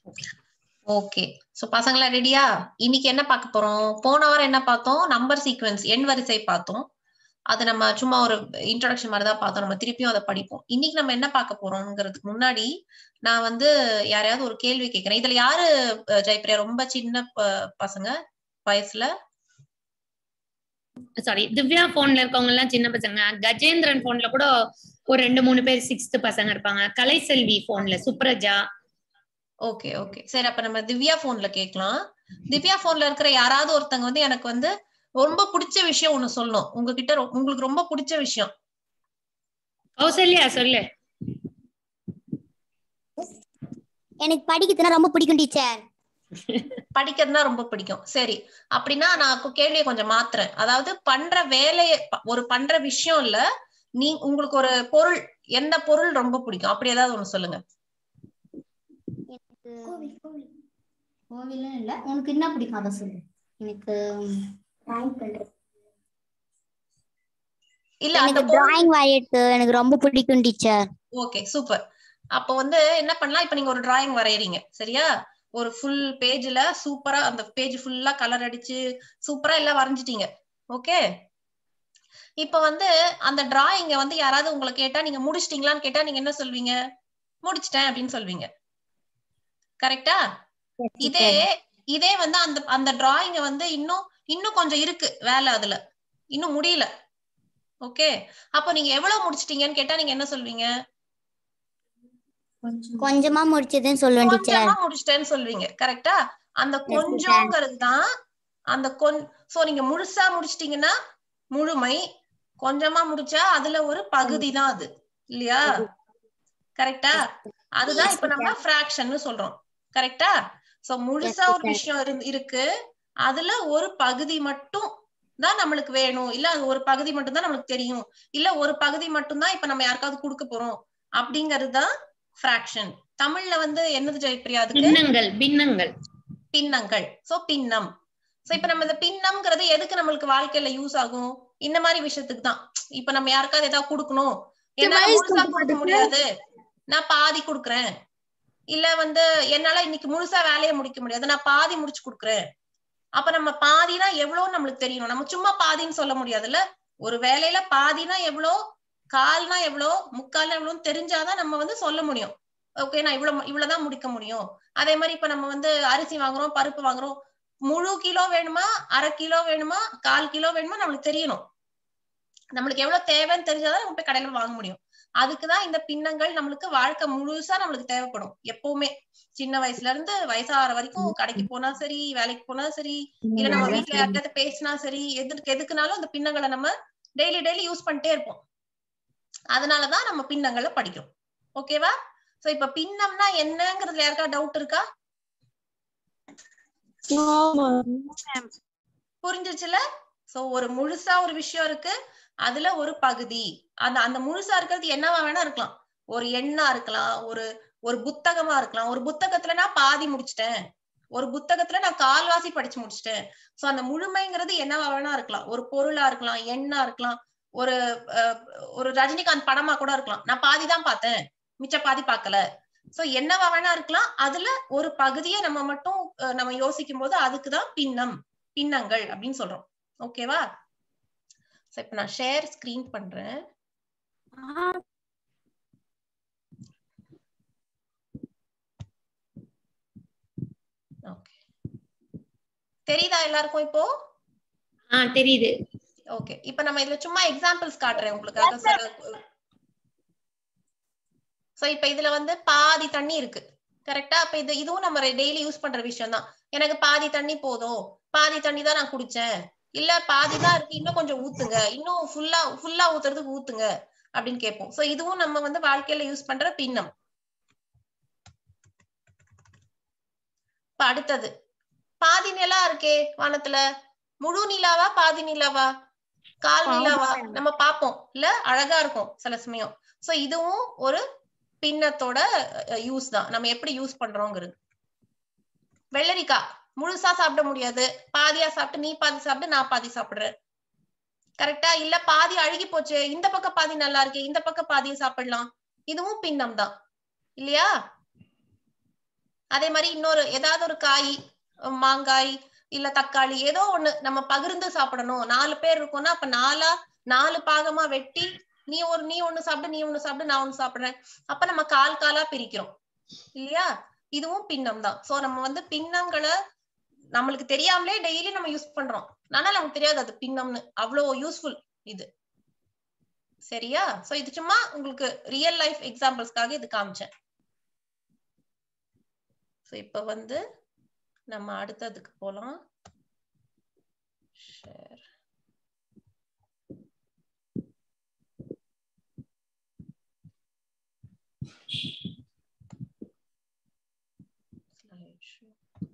Okay so பசங்களா ரெடியா இன்னைக்கு என்ன பார்க்க போறோம் போன வாரம் என்ன பார்த்தோம் நம்பர் சீக்வென்ஸ் எண் வரிசை பார்த்தோம் அது நம்ம சும்மா ஒரு இன்ட்ரோடக்ஷன் மாதிரி தான் பார்த்தோம் நம்ம திருப்பியும் அதை படிப்போம் இன்னைக்கு நம்ம என்ன பார்க்க போறோம்ங்கிறதுக்கு முன்னாடி நான் வந்து யாரையாவது ஒரு கேள்வி கேட்கிறேன் இதுல யாரு அஹ், ஜெயப்பிரியா ரொம்ப சின்ன ப- பசங்க வயசுல சாரி திவ்யா போன்ல இருக்கவங்க எல்லாம் சின்ன பசங்க கஜேந்திரன் போன்ல கூட ஒரு ரெண்டு மூணு பேர் சிக்ஸ்த் பசங்க இருப்பாங்க கலைசெல்வி போன்ல சுப்ரஜா ஓகே ஓகே சரி அப்ப நம்ம திவ்யா போன்ல கேட்கலாம் திவ்யா போன்ல இருக்கிற யாராவது ஒருத்தங்க வந்து எனக்கு வந்து ரொம்ப பிடிச்ச விஷயம் ஒண்ணு சொல்லணும் உங்ககிட்ட ரொ- உங்களுக்கு ரொம்ப பிடிச்ச விஷயம் கௌசல்யா சொல்லு எனக்கு படிக்கிறதுனா ரொம்ப பிடிக்கும் டீச்சர் படிக்கிறதுனா ரொம்ப பிடிக்கும் சரி அப்படின்னா நான் கு- கேள்வியை கொஞ்சம் மாத்துறேன் அதாவது பண்ற வேலையை ப- ஒரு பண்ற விஷயம் இல்ல நீ உங்களுக்கு ஒரு பொருள் என்ன பொருள் ரொம்ப பிடிக்கும் அப்படி ஏதாவது ஒண்ணு சொல்லுங்க கோவில் இல்ல உனக்கு என்ன பிடிக்கும் அதை சொல்லு எனக்கு இல்ல அந்த எனக்கு டிராயிங் வரையறது எனக்கு ரொம்ப பிடிக்கும் டீச்சர் ஓகே சூப்பர் அப்ப வந்து என்ன பண்ணலாம் இப்ப நீங்க ஒரு டிராயிங் வரையறீங்க சரியா ஒரு ஃபுல் பேஜ்ல சூப்பரா அந்த பேஜ் ஃபுல்லா கலர் அடிச்சு சூப்பரா எல்லாம் வரைஞ்சிட்டீங்க ஓகே இப்ப வந்து அந்த டிராயிங்க வந்து யாராவது உங்களை கேட்டா நீங்க முடிச்சிட்டீங்களான்னு கேட்டா நீங்க என்ன சொல்வீங்க முடிச்சிட்டேன் அப்படின்னு சொல்வீங்க கரெக்டா இதே இதே வந்து அந்த அந்த டிராயிங்க வந்து இன்னும் இன்னும் கொஞ்சம் இருக்கு வேலை அதுல இன்னும் முடியல ஓகே அப்ப நீங்க எவ்வளவு முடிச்சிட்டீங்கன்னு கேட்டா நீங்க என்ன சொல்வீங்க கொஞ்சமா முடிச்சதுன்னு சொல்லுவேன் டீச்சர் கொஞ்சமா முடிச்சிட்டேன்னு சொல்வீங்க கரெக்டா அந்த teacher. கொஞ்சங்கிறது தான் அந்த கொஞ் சோ நீங்க முழுசா முடிச்சிட்டீங்கன்னா முழுமை கொஞ்சமா முடிச்சா அதுல ஒரு பகுதி தான் அது இல்லையா கரெக்டா அதுதான் இப்ப நம்ம ஃபிராக்ஷன் சொல்றோம் கரெக்டா சோ முழுசா ஒரு teacher. விஷயம் இருந்து- இருக்கு அதுல ஒரு பகுதி மட்டும் தான் நம்மளுக்கு வேணும் இல்ல அது ஒரு பகுதி மட்டும் தான் நம்மளுக்கு தெரியும் இல்ல ஒரு பகுதி மட்டும் தான் இப்ப நம்ம யாருக்காவது கொடுக்க போறோம் அப்படிங்கிறது தான் ஃபிராக்ஷன் தமிழ்ல வந்து என்னது ஜெயப்பிரியா அதுக்கு பின்னங்கள் பின்னங்கள் பின்னங்கள் சோ பின்னம் சோ இப்ப நம்ம இந்த பின்னம்ங்கிறது எதுக்கு நம்மளுக்கு வாழ்க்கையில யூஸ் ஆகும் இந்த மாதிரி விஷயத்துக்கு தான் இப்ப நம்ம யாருக்காவது ஏதாவது கொடுக்கணும் என்னால முழுசா கொடுக்க முடியாது நான் பாதி கொடுக்குறேன் இல்ல வந்து என்னால இன்னைக்கு முழுசா வேலையை முடிக்க முடியாது நான் பாதி முடிச்சு கொடுக்குறேன் அப்ப நம்ம பாதினா எவ்வளவு நம்மளுக்கு தெரியணும் நம்ம சும்மா பாதின்னு சொல்ல முடியாதுல்ல ஒரு வேலையில பாதினா எவ்வளோ கால்னா எவ்வளோ முக்கால்னா எவ்வளோன்னு தெரிஞ்சாதான் நம்ம வந்து சொல்ல முடியும் ஓகே நான் இவ்வளவு இவ்வளவுதான் முடிக்க முடியும் அதே மாதிரி இப்ப நம்ம வந்து அரிசி வாங்குறோம் பருப்பு வாங்குறோம் முழு கிலோ வேணுமா அரை கிலோ வேணுமா கால் கிலோ வேணுமா நம்மளுக்கு தெரியணும் நம்மளுக்கு எவ்வளவு தேவைன்னு தெரிஞ்சாதான் நம்ம போய் கடையில வாங்க முடியும் அதுக்குதான் இந்த பின்னங்கள் நம்மளுக்கு வாழ்க்கை முழுசா நம்மளுக்கு தேவைப்படும் எப்பவுமே சின்ன வயசுல இருந்து வயசாகிற வரைக்கும் கடைக்கு போனா சரி வேலைக்கு போனா சரி இல்ல நம்ம வீட்டுல யார்கிட்ட பேசினா சரி எதுக்கு எதுக்குனாலும் அந்த பின்னங்களை நம்ம டெய்லி டெய்லி யூஸ் பண்ணிட்டே இருப்போம் அதனாலதான் நம்ம பின்னங்களை படிக்கிறோம் ஓகேவா சோ இப்ப பின்னம்னா என்னங்கிறதுல யாருக்கா டவுட் இருக்கா புரிஞ்சிருச்சுல சோ ஒரு முழுசா ஒரு விஷயம் இருக்கு அதுல ஒரு பகுதி அந்த அந்த முழுசா இருக்கிறது என்னவா வேணா இருக்கலாம் ஒரு எண்ணா இருக்கலாம் ஒரு ஒரு புத்தகமா இருக்கலாம் ஒரு புத்தகத்துல நான் பாதி முடிச்சிட்டேன் ஒரு புத்தகத்துல நான் கால்வாசி படிச்சு முடிச்சிட்டேன் சோ அந்த முழுமைங்கிறது என்னவா வேணா இருக்கலாம் ஒரு பொருளா இருக்கலாம் எண்ணா இருக்கலாம் ஒரு அஹ், ஒரு ரஜினிகாந்த் படமா கூட இருக்கலாம் நான் பாதி தான் பார்த்தேன் மிச்ச பாதி பார்க்கல சோ என்னவா வேணா இருக்கலாம் அதுல ஒரு பகுதியை நம்ம மட்டும் அஹ், நம்ம யோசிக்கும் போது அதுக்குதான் பின்னம் பின்னங்கள் அப்படின்னு சொல்றோம் ஓகேவா சோ இப்ப நான் ஷேர் ஸ்கிரீன் பண்றேன் ஓகே தெரியுதா எல்லாருக்கும் இப்போ ஆஹ் தெரியுது ஓகே இப்ப நம்ம இதுல சும்மா எக்ஸாம்பிள்ஸ் காட்டுறேன் உங்களுக்காக சில சோ இப்ப இதுல வந்து பாதி தண்ணி இருக்கு கரெக்டா அப்ப இது இதுவும் நம்ம டெய்லி யூஸ் பண்ற விஷயம் தான் எனக்கு பாதி தண்ணி போதும் பாதி தண்ணி தான் நான் குடிச்சேன் இல்ல பாதி தான் இருக்கு இன்னும் கொஞ்சம் ஊத்துங்க இன்னும் ஃபுல்லா ஃபுல்லா ஊத்துறதுக்கு ஊத்துங்க அப்படின்னு கேட்போம் சோ இதுவும் நம்ம வந்து வாழ்க்கையில யூஸ் பண்ற பின்னம் இப்ப அடுத்தது பாதி நிலா இருக்கே வானத்துல முழு நிலாவா பாதி நிலாவா கால் நிலாவா நம்ம பாப்போம் இல்ல அழகா இருக்கும் சில சமயம் சோ இதுவும் ஒரு பின்னத்தோட யூஸ் தான் நம்ம எப்படி யூஸ் பண்றோங்கிறது வெள்ளரிக்காய் முழுசா சாப்பிட முடியாது பாதியா சாப்பிட்டு நீ பாதி சாப்பிட்டு நான் பாதி சாப்பிடுறேன் கரெக்டா இல்ல பாதி அழுகி போச்சு இந்த பக்கம் பாதி நல்லா இருக்கு இந்த பக்கம் பாதியை சாப்பிடலாம் இதுவும் பின்னம் தான் இல்லையா அதே மாதிரி இன்னொரு ஏதாவது ஒரு காய் அஹ் மாங்காய் இல்ல தக்காளி ஏதோ ஒண்ணு நம்ம பகிர்ந்து சாப்பிடணும் நாலு பேர் இருக்கோம்னா அப்ப நாலா நாலு பாகமா வெட்டி நீ ஒரு நீ ஒண்ணு சாப்பிடு நீ ஒண்ணு சாப்பிடு நான் ஒண்ணு சாப்பிடுறேன் அப்ப நம்ம கால் காலா பிரிக்கிறோம் இல்லையா இதுவும் பின்னம் தான் சோ நம்ம வந்து பின்னங்களை நம்மளுக்கு தெரியாமலே டெய்லி நம்ம யூஸ் பண்றோம் ஆனா நமக்கு தெரியாது அது பின்னம்னு அவ்வளவு யூஸ்ஃபுல் இது சரியா சோ இது சும்மா உங்களுக்கு ரியல் லைஃப் எக்ஸாம்பிள்ஸ்க்காக இது காமிச்சேன் சோ இப்ப வந்து நம்ம அடுத்ததுக்கு போலாம் Share. Slideshow.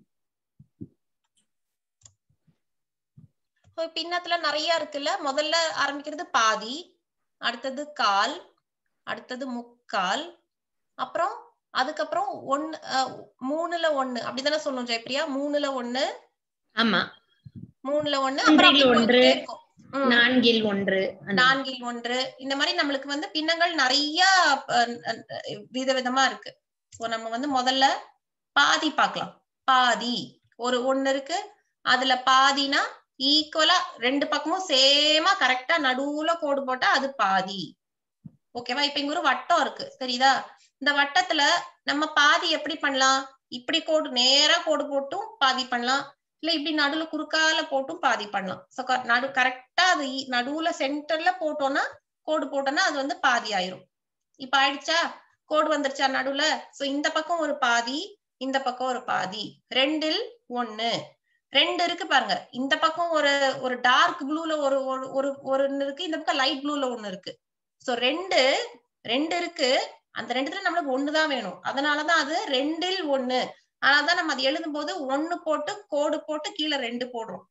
So, பின்னத்துல நிறைய இருக்குல்ல முதல்ல ஆரம்பிக்கிறது பாதி அடுத்தது கால் அடுத்தது முக்கால் அப்புறம் அதுக்கப்புறம் ஒன்னு அஹ், மூணுல ஒண்ணு அப்படிதானே சொல்லணும் ஜெயப்பிரியா மூணுல ஒண்ணு ஆமா மூணுல ஒண்ணு அப்புறம் ஒன்றில் அப்படி ஒன்று. போயிட்டே இருக்கும். ம். நான்கில் ஒன்று அந்த நான்கில் ஒன்று இந்த மாதிரி நம்மளுக்கு வந்து பின்னங்கள் நிறைய அஹ், அஹ், விதவிதமா இருக்கு சோ நம்ம வந்து முதல்ல பாதி பார்க்கலாம் பாதி ஒரு ஒண்ணு இருக்கு அதுல பாதினா ஈக்குவலா ரெண்டு பக்கமும் சேமா கரெக்டா நடுவுல கோடு போட்டா அது பாதி ஓகேவா இப்ப இங்க ஒரு வட்டம் இருக்கு தெரியுதா இந்த வட்டத்துல நம்ம பாதி எப்படி பண்ணலாம் இப்படி கோடு நேரா கோடு போட்டும் பாதி பண்ணலாம் இல்ல இப்படி நடுவுல குறுக்கால போட்டும் பாதி பண்ணலாம் சோ நடு கரெக்டா அது ஈ- நடுவுல சென்டர்ல போட்டோம்னா கோடு போட்டோம்னா அது வந்து பாதி ஆயிரும் இப்ப ஆயிடுச்சா கோடு வந்துருச்சா நடுவுல சோ இந்த பக்கம் ஒரு பாதி இந்த பக்கம் ஒரு பாதி ரெண்டில் ஒண்ணு ரெண்டு இருக்கு பாருங்க இந்த பக்கம் ஒரு ஒரு டார்க் ப்ளூல ஒரு ஒரு ஒரு ஒரு ஒண்ணு இருக்கு இந்த பக்கம் லைட் ப்ளூல ஒண்ணு இருக்கு சோ ரெண்டு ரெண்டு இருக்கு அந்த ரெண்டுத்துல நம்மளுக்கு ஒண்ணுதான் வேணும் அதனாலதான் அது ரெண்டில் ஒண்ணு ஆனாதான் நம்ம அது எழுதும் போது ஒண்ணு போட்டு கோடு போட்டு கீழே ரெண்டு போடுறோம்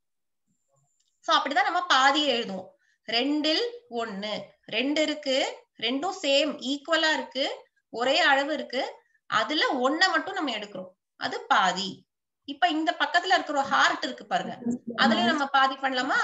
சோ அப்படிதான் நம்ம பாதியை எழுதுவோம் ரெண்டில் ஒண்ணு ரெண்டு இருக்கு ரெண்டும் சேம் ஈக்குவலா இருக்கு ஒரே அளவு இருக்கு அதுல ஒண்ண மட்டும் நம்ம எடுக்கிறோம் அது பாதி இப்ப இந்த பக்கத்துல இருக்கிற ஹார்ட் இருக்கு பாருங்க அதுலயும் நம்ம பாதி பண்ணலாமா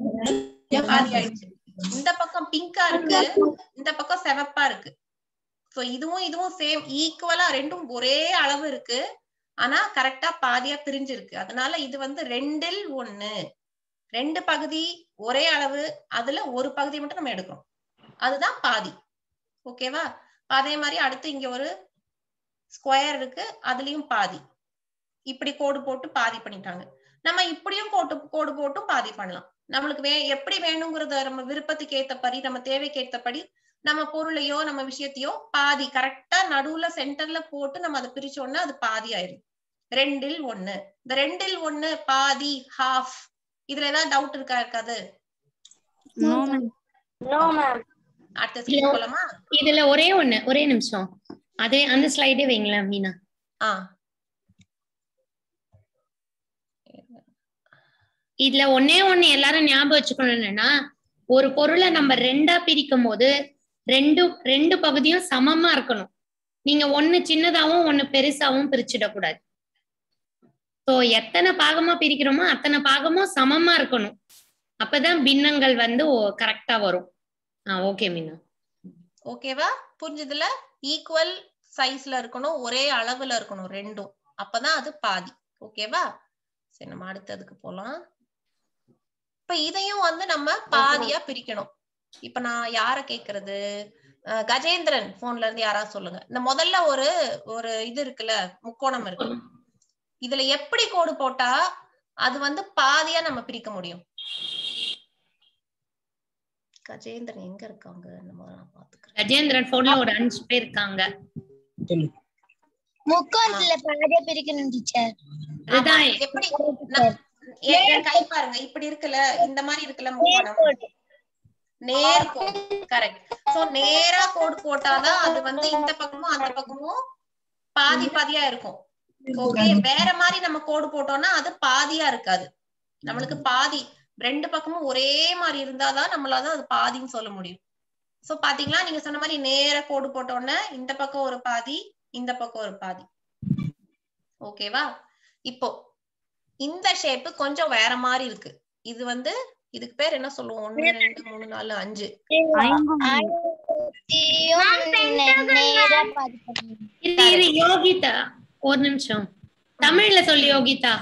பாதி ஆயிடுச்சு இந்த பக்கம் பிங்கா இருக்கு இந்த பக்கம் சிவப்பா இருக்கு சோ இதுவும் இதுவும் சேம் ஈக்குவலா ரெண்டும் ஒரே அளவு இருக்கு ஆனா கரெக்டா பாதியா பிரிஞ்சிருக்கு அதனால இது வந்து ரெண்டில் ஒண்ணு ரெண்டு பகுதி ஒரே அளவு அதுல ஒரு பகுதி மட்டும் நம்ம எடுக்கிறோம் அதுதான் பாதி ஓகேவா அதே மாதிரி அடுத்து இங்க ஒரு ஸ்கொயர் இருக்கு அதுலயும் பாதி இப்படி கோடு போட்டு பாதி பண்ணிட்டாங்க நம்ம இப்படியும் கோட்டு கோடு போட்டும் பாதி பண்ணலாம் நம்மளுக்கு வே எப்படி வேணுங்கிறத நம்ம விருப்பத்துக்கு ஏத்தபடி நம்ம தேவைக்கு ஏத்தபடி நம்ம பொருளையோ நம்ம விஷயத்தையோ பாதி கரெக்டா நடுவுல சென்டர்ல போட்டு நம்ம அதை பிரிச்சோம்னா அது பாதி ஆயிடும் ரெண்டில் ஒண்ணு இந்த ரெண்டில் ஒண்ணு பாதி ஹாஃப் இதுல ஏதாவது டவுட் இருக்கா இருக்காது அடுத்த ஸ்லைட் போலாமா இதுல ஒரே ஒண்ணு ஒரே நிமிஷம் அதே அந்த ஸ்லைடே வைங்களேன் மீனா ஆ இதுல ஒண்ணே ஒண்ணு எல்லாரும் ஞாபகம் வச்சுக்கணும் என்னன்னா ஒரு பொருளை நம்ம ரெண்டா பிரிக்கும் போது ரெண்டு ரெண்டு பகுதியும் சமமா இருக்கணும் நீங்க ஒண்ணு சின்னதாவும் ஒண்ணு பெருசாவும் பிரிச்சிடக்கூடாது சோ எத்தனை பாகமா பிரிக்கிறோமோ அத்தனை பாகமும் சமமா இருக்கணும் அப்பதான் பின்னங்கள் வந்து கரெக்டா வரும் ஆஹ் ஓகே மீனா ஓகேவா புரிஞ்சதுல ஈக்குவல் சைஸ்ல இருக்கணும் ஒரே அளவுல இருக்கணும் ரெண்டும் அப்பதான் அது பாதி ஓகேவா சரி நம்ம அடுத்ததுக்கு போலாம் இப்ப இதையும் வந்து நம்ம பாதியா பிரிக்கணும் இப்ப நான் யார கேக்குறது அஹ் கஜேந்திரன் போன்ல இருந்து யாராவது சொல்லுங்க இந்த முதல்ல ஒரு ஒரு இது இருக்குல்ல முக்கோணம் இருக்கு இதுல எப்படி கோடு போட்டா அது வந்து பாதியா நம்ம பிரிக்க முடியும் கஜேந்திரன் எங்க இருக்காங்க நம்ம நான் பாத்துக்கிறேன் கஜேந்திரன் போன்ல ஒரு அஞ்சு பேர் இருக்காங்க முக்கோணத்துல பாதியா பிரிக்கணும் டீச்சர் அதுதான் ஆமா, எப்படி நான் என் என் கை பாருங்க இப்படி இருக்குல்ல இந்த மாதிரி இருக்குல்ல முக்கோணம் நேர் கோடு கரெக்ட் சோ நேரா கோடு போட்டாதான் அது வந்து இந்த பக்கமும் அந்த பக்கமும் பாதி பாதியா இருக்கும் ஓகே வேற மாதிரி நம்ம கோடு போட்டோம்னா அது பாதியா இருக்காது நம்மளுக்கு பாதி ரெண்டு பக்கமும் ஒரே மாதிரி இருந்தாதான் நம்மளால அது பாதின்னு சொல்ல முடியும் சோ பாத்தீங்களா நீங்க சொன்ன மாதிரி நேர கோடு போட்டோன்னே இந்த பக்கம் ஒரு பாதி இந்த பக்கம் ஒரு பாதி ஓகேவா இப்போ இந்த ஷேப் கொஞ்சம் வேற மாதிரி இருக்கு இது வந்து இதுக்கு பேர் என்ன சொல்லுவோம் ஒண்ணு ரெண்டு மூணு நாலு அஞ்சு இது இது யோகிதா ஒரு நிமிஷம் தமிழ்ல சொல்லி யோகிதா